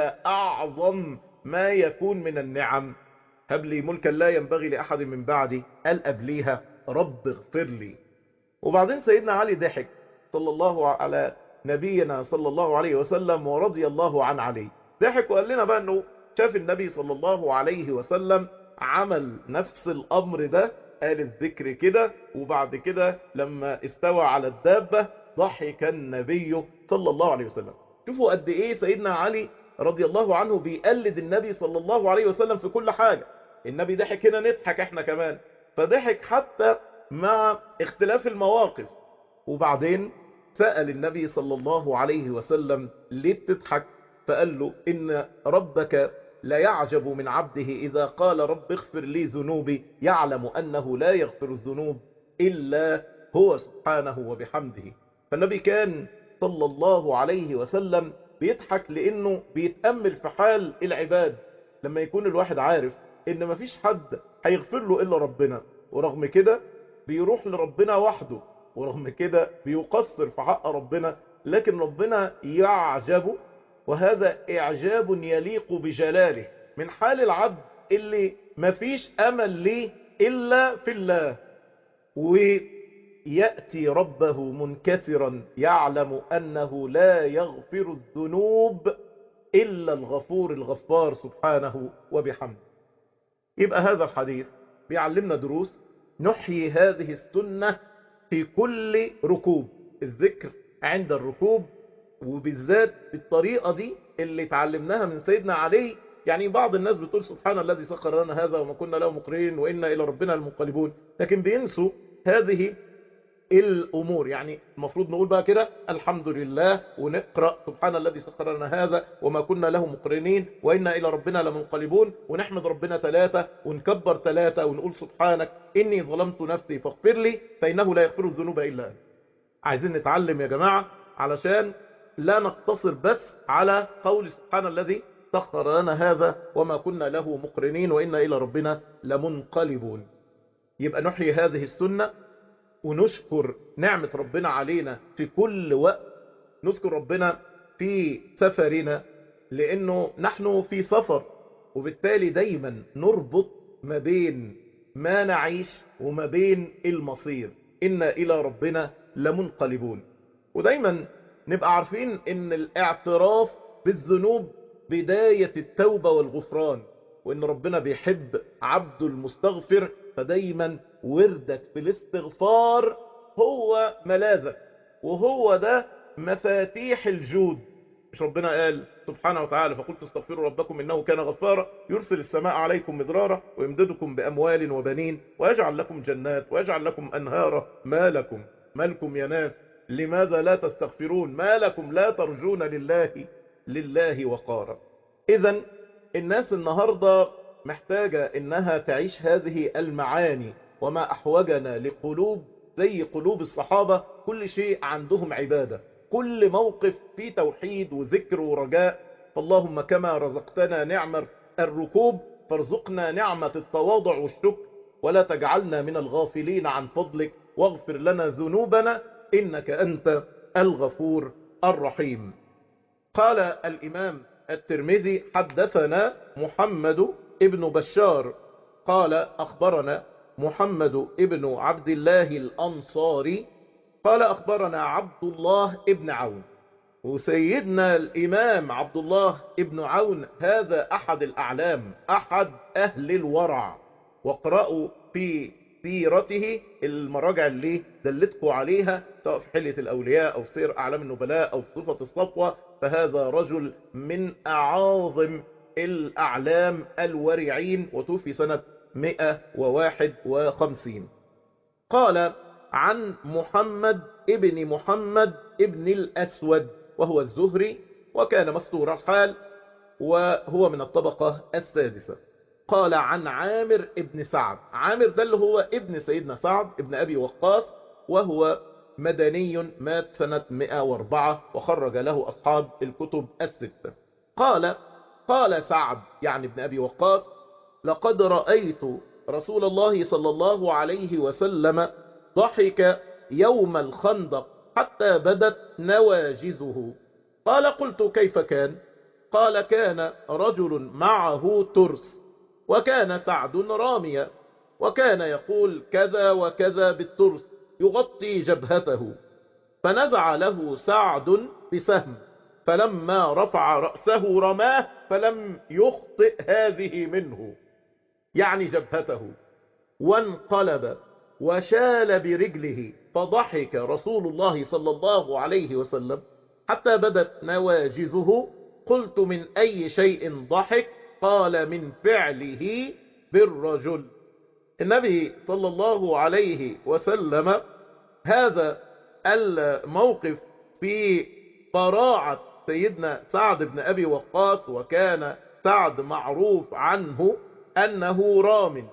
اعظم ما يكون من النعم هب لي ملكا لا ينبغي لاحد من بعدي قال قبليها رب اغفر لي وبعدين سيدنا علي ضحك صلى الله على نبينا صلى الله عليه وسلم ورضي الله عن علي ضحك وقال لنا بقى انه شاف النبي صلى الله عليه وسلم عمل نفس الامر ده قال الذكر كده وبعد كده لما استوى على الدابة ضحك النبي صلى الله عليه وسلم شوفوا قد ايه سيدنا علي رضي الله عنه بيقلد النبي صلى الله عليه وسلم في كل حاجة النبي ضحك هنا نضحك احنا كمان فضحك حتى مع اختلاف المواقف وبعدين سأل النبي صلى الله عليه وسلم ليه بتضحك فقال له إن ربك لا يعجب من عبده إذا قال رب اغفر لي ذنوبي يعلم أنه لا يغفر الذنوب إلا هو سبحانه وبحمده فالنبي كان صلى الله عليه وسلم بيضحك لأنه بيتأمل في حال العباد لما يكون الواحد عارف إن مفيش حد هيغفر له إلا ربنا ورغم كده بيروح لربنا وحده ورغم كده بيقصر في حق ربنا لكن ربنا يعجب وهذا إعجاب يليق بجلاله من حال العبد اللي مفيش أمل ليه إلا في الله ويأتي ربه منكسرا يعلم أنه لا يغفر الذنوب إلا الغفور الغفار سبحانه وبحمده يبقى هذا الحديث بيعلمنا دروس نحيي هذه السنة في كل ركوب الذكر عند الركوب وبالذات بالطريقة دي اللي اتعلمناها من سيدنا علي يعني بعض الناس بتقول سبحان الذي سخر لنا هذا وما كنا له مقرين وإنا إلى ربنا المنقلبون لكن بينسوا هذه الأمور يعني المفروض نقول بقى كده الحمد لله ونقرأ سبحان الذي سخر لنا هذا وما كنا له مقرنين وإنا إلى ربنا لمنقلبون ونحمد ربنا ثلاثة ونكبر ثلاثة ونقول سبحانك إني ظلمت نفسي فاغفر لي فإنه لا يغفر الذنوب إلا أنت عايزين نتعلم يا جماعة علشان لا نقتصر بس على قول سبحان الذي سخر لنا هذا وما كنا له مقرنين وإنا إلى ربنا لمنقلبون يبقى نحيي هذه السنة ونشكر نعمة ربنا علينا في كل وقت نذكر ربنا في سفرنا لأنه نحن في سفر وبالتالي دايما نربط ما بين ما نعيش وما بين المصير إنا إلى ربنا لمنقلبون ودايما نبقى عارفين ان الاعتراف بالذنوب بداية التوبة والغفران وان ربنا بيحب عبده المستغفر فدايما وردك في الاستغفار هو ملاذك وهو ده مفاتيح الجود مش ربنا قال سبحانه وتعالى فقلت استغفروا ربكم إنه كان غفارا يرسل السماء عليكم مدرارا ويمددكم بأموال وبنين ويجعل لكم جنات ويجعل لكم أنهارا ما لكم ما لكم يا ناس لماذا لا تستغفرون ما لكم لا ترجون لله لله وقارا إذا الناس النهاردة محتاجة إنها تعيش هذه المعاني وما أحوجنا لقلوب زي قلوب الصحابة كل شيء عندهم عبادة كل موقف فيه توحيد وذكر ورجاء فاللهم كما رزقتنا نعمة الركوب فارزقنا نعمة التواضع والشكر ولا تجعلنا من الغافلين عن فضلك واغفر لنا ذنوبنا إنك أنت الغفور الرحيم قال الإمام الترمذي حدثنا محمد ابن بشار قال أخبرنا محمد ابن عبد الله الأنصاري قال أخبرنا عبد الله ابن عون وسيدنا الإمام عبد الله ابن عون هذا أحد الأعلام أحد أهل الورع واقرأوا في سيرته المراجع اللي دلتكم عليها سواء في حلية الأولياء أو سير أعلام النبلاء أو صفة الصفوة فهذا رجل من أعاظم الأعلام الورعين وتوفي سنة 151 قال عن محمد ابن محمد ابن الأسود وهو الزهري وكان مستور الحال وهو من الطبقة السادسة قال عن عامر ابن سعد عامر ده اللي هو ابن سيدنا سعد ابن أبي وقاص وهو مدني مات سنة 104 وخرج له أصحاب الكتب الستة قال قال سعد يعني ابن أبي وقاص لقد رأيت رسول الله صلى الله عليه وسلم ضحك يوم الخندق حتى بدت نواجزه قال قلت كيف كان قال كان رجل معه ترس وكان سعد راميا وكان يقول كذا وكذا بالترس يغطي جبهته فنزع له سعد بسهم فلما رفع رأسه رماه فلم يخطئ هذه منه يعني جبهته وانقلب وشال برجله فضحك رسول الله صلى الله عليه وسلم حتى بدت نواجزه قلت من أي شيء ضحك قال من فعله بالرجل النبي صلى الله عليه وسلم هذا الموقف في براعة سيدنا سعد بن أبي وقاص وكان سعد معروف عنه أنه رام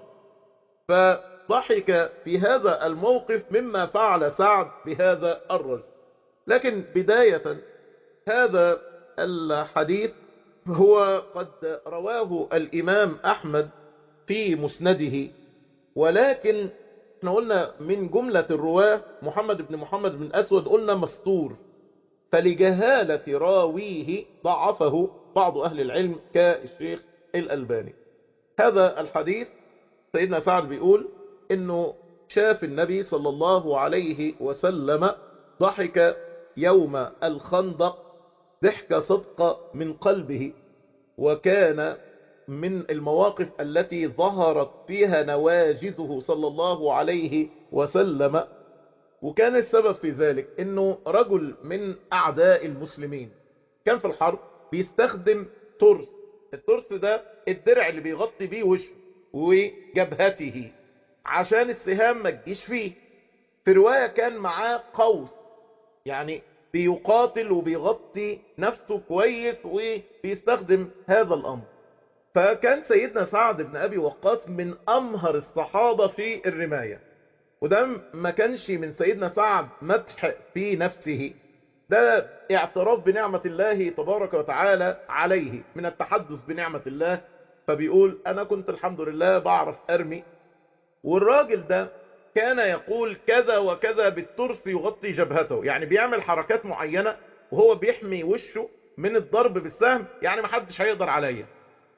فضحك في هذا الموقف مما فعل سعد بهذا الرجل لكن بداية هذا الحديث هو قد رواه الإمام أحمد في مسنده ولكن احنا قلنا من جملة الرواة محمد بن محمد بن أسود قلنا مستور فلجهالة راويه ضعفه بعض أهل العلم كالشيخ الألباني هذا الحديث سيدنا سعد بيقول انه شاف النبي صلى الله عليه وسلم ضحك يوم الخندق ضحك صدق من قلبه وكان من المواقف التي ظهرت فيها نواجذه صلى الله عليه وسلم وكان السبب في ذلك انه رجل من اعداء المسلمين كان في الحرب بيستخدم ترس الترس ده الدرع اللي بيغطي بيه وشه وجبهته عشان السهام ما تجيش فيه في رواية كان معاه قوس يعني بيقاتل وبيغطي نفسه كويس وبيستخدم هذا الأمر فكان سيدنا سعد بن أبي وقاص من أمهر الصحابة في الرماية وده ما كانش من سيدنا سعد مدح في نفسه ده اعتراف بنعمة الله تبارك وتعالى عليه من التحدث بنعمة الله فبيقول أنا كنت الحمد لله بعرف أرمي والراجل ده كان يقول كذا وكذا بالترس يغطي جبهته يعني بيعمل حركات معينة وهو بيحمي وشه من الضرب بالسهم يعني محدش هيقدر عليا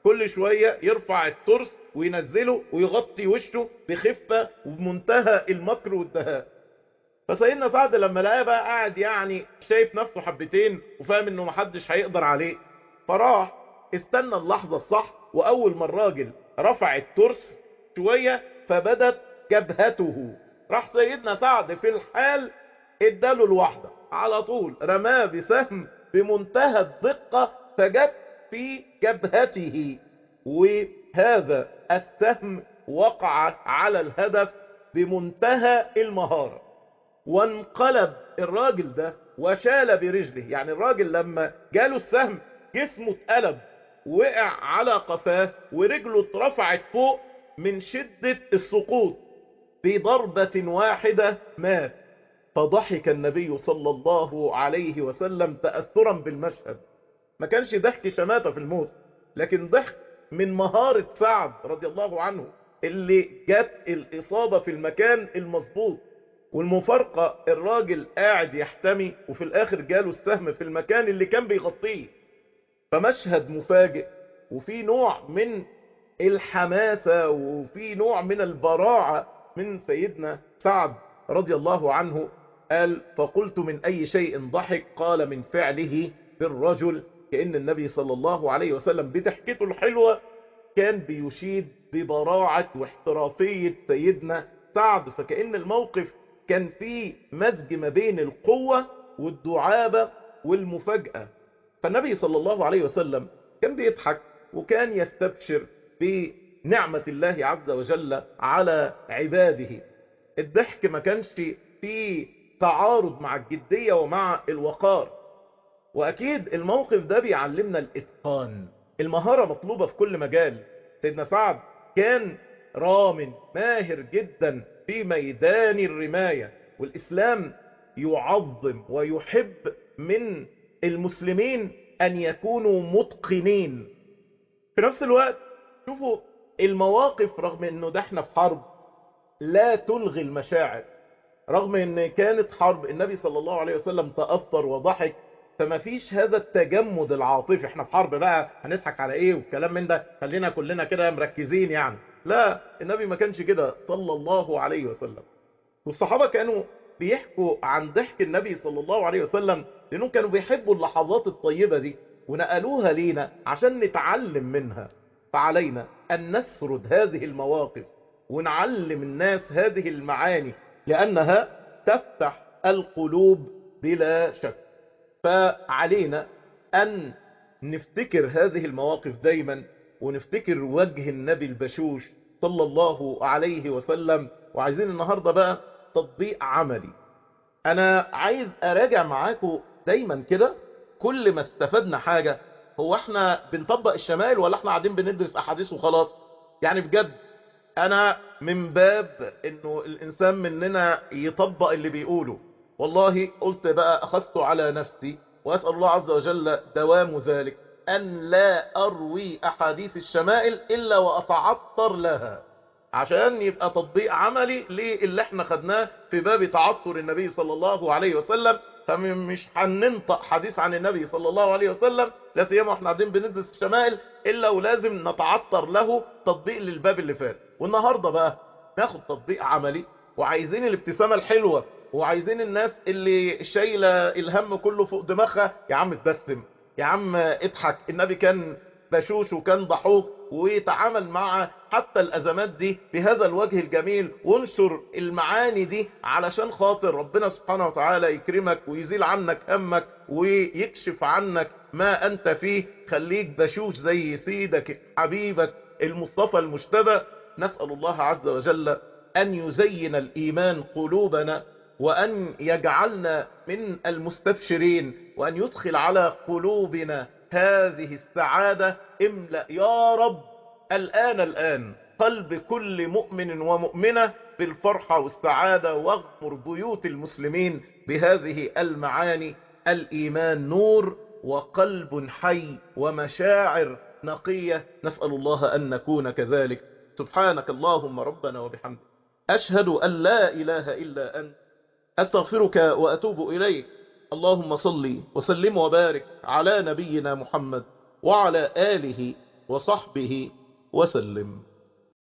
كل شوية يرفع الترس وينزله ويغطي وشه بخفة وبمنتهى المكر والدهاء فسيدنا سعد لما لقاه بقى قاعد يعني شايف نفسه حبتين وفاهم انه محدش هيقدر عليه فراح استنى اللحظة الصح واول ما الراجل رفع الترس شوية فبدت جبهته راح سيدنا سعد في الحال اداله الواحدة على طول رماه بسهم بمنتهى الدقة فجت في جبهته وهذا السهم وقع على الهدف بمنتهى المهارة وانقلب الراجل ده وشال برجله يعني الراجل لما جاله السهم جسمه اتقلب وقع على قفاه ورجله اترفعت فوق من شدة السقوط بضربة واحدة مات فضحك النبي صلى الله عليه وسلم تأثرا بالمشهد ما كانش ضحك شماتة في الموت لكن ضحك من مهارة سعد رضي الله عنه اللي جت الإصابة في المكان المظبوط والمفارقة الراجل قاعد يحتمي وفي الآخر جاله السهم في المكان اللي كان بيغطيه فمشهد مفاجئ وفي نوع من الحماسة وفي نوع من البراعة من سيدنا سعد رضي الله عنه قال فقلت من أي شيء ضحك قال من فعله بالرجل كأن النبي صلى الله عليه وسلم بضحكته الحلوة كان بيشيد ببراعة واحترافية سيدنا سعد فكأن الموقف كان فيه مزج ما بين القوة والدعابة والمفاجأة فالنبي صلى الله عليه وسلم كان بيضحك وكان يستبشر بنعمة الله عز وجل على عباده الضحك ما كانش فيه تعارض مع الجدية ومع الوقار وأكيد الموقف ده بيعلمنا الإتقان المهارة مطلوبة في كل مجال سيدنا سعد كان رام ماهر جدا في ميدان الرماية والإسلام يعظم ويحب من المسلمين أن يكونوا متقنين في نفس الوقت شوفوا المواقف رغم أنه ده احنا في حرب لا تلغي المشاعر رغم أن كانت حرب النبي صلى الله عليه وسلم تأثر وضحك فما فيش هذا التجمد العاطفي احنا في حرب بقى هنضحك على ايه والكلام من ده خلينا كلنا كده مركزين يعني لا النبي ما كانش كده صلى الله عليه وسلم والصحابة كانوا بيحكوا عن ضحك النبي صلى الله عليه وسلم لانهم كانوا بيحبوا اللحظات الطيبة دي ونقلوها لينا عشان نتعلم منها فعلينا ان نسرد هذه المواقف ونعلم الناس هذه المعاني لانها تفتح القلوب بلا شك فعلينا أن نفتكر هذه المواقف دايما ونفتكر وجه النبي البشوش صلى الله عليه وسلم وعايزين النهاردة بقى تطبيق عملي أنا عايز أراجع معاكم دايما كده كل ما استفدنا حاجة هو احنا بنطبق الشمائل ولا احنا قاعدين بندرس أحاديث وخلاص يعني بجد أنا من باب أنه الإنسان مننا يطبق اللي بيقوله والله قلت بقى أخذت على نفسي وأسأل الله عز وجل دوام ذلك أن لا أروي أحاديث الشمائل إلا وأتعطر لها عشان يبقى تطبيق عملي للي احنا خدناه في باب تعطر النبي صلى الله عليه وسلم فمش هننطق حديث عن النبي صلى الله عليه وسلم لا سيما احنا قاعدين بندرس الشمائل الا ولازم نتعطر له تطبيق للباب اللي فات والنهارده بقى ناخد تطبيق عملي وعايزين الابتسامه الحلوه وعايزين الناس اللي شايله الهم كله فوق دماغها يا عم اتبسم يا عم اضحك النبي كان بشوش وكان ضحوك ويتعامل مع حتى الأزمات دي بهذا الوجه الجميل وانشر المعاني دي علشان خاطر ربنا سبحانه وتعالى يكرمك ويزيل عنك همك ويكشف عنك ما أنت فيه خليك بشوش زي سيدك حبيبك المصطفى المجتبى نسأل الله عز وجل أن يزين الإيمان قلوبنا وأن يجعلنا من المستبشرين وأن يدخل على قلوبنا هذه السعادة املأ يا رب الآن الآن قلب كل مؤمن ومؤمنة بالفرحة والسعادة واغمر بيوت المسلمين بهذه المعاني الإيمان نور وقلب حي ومشاعر نقية نسأل الله أن نكون كذلك سبحانك اللهم ربنا وبحمدك أشهد أن لا إله إلا أنت أستغفرك وأتوب إليك اللهم صل وسلم وبارك على نبينا محمد وعلى آله وصحبه وسلم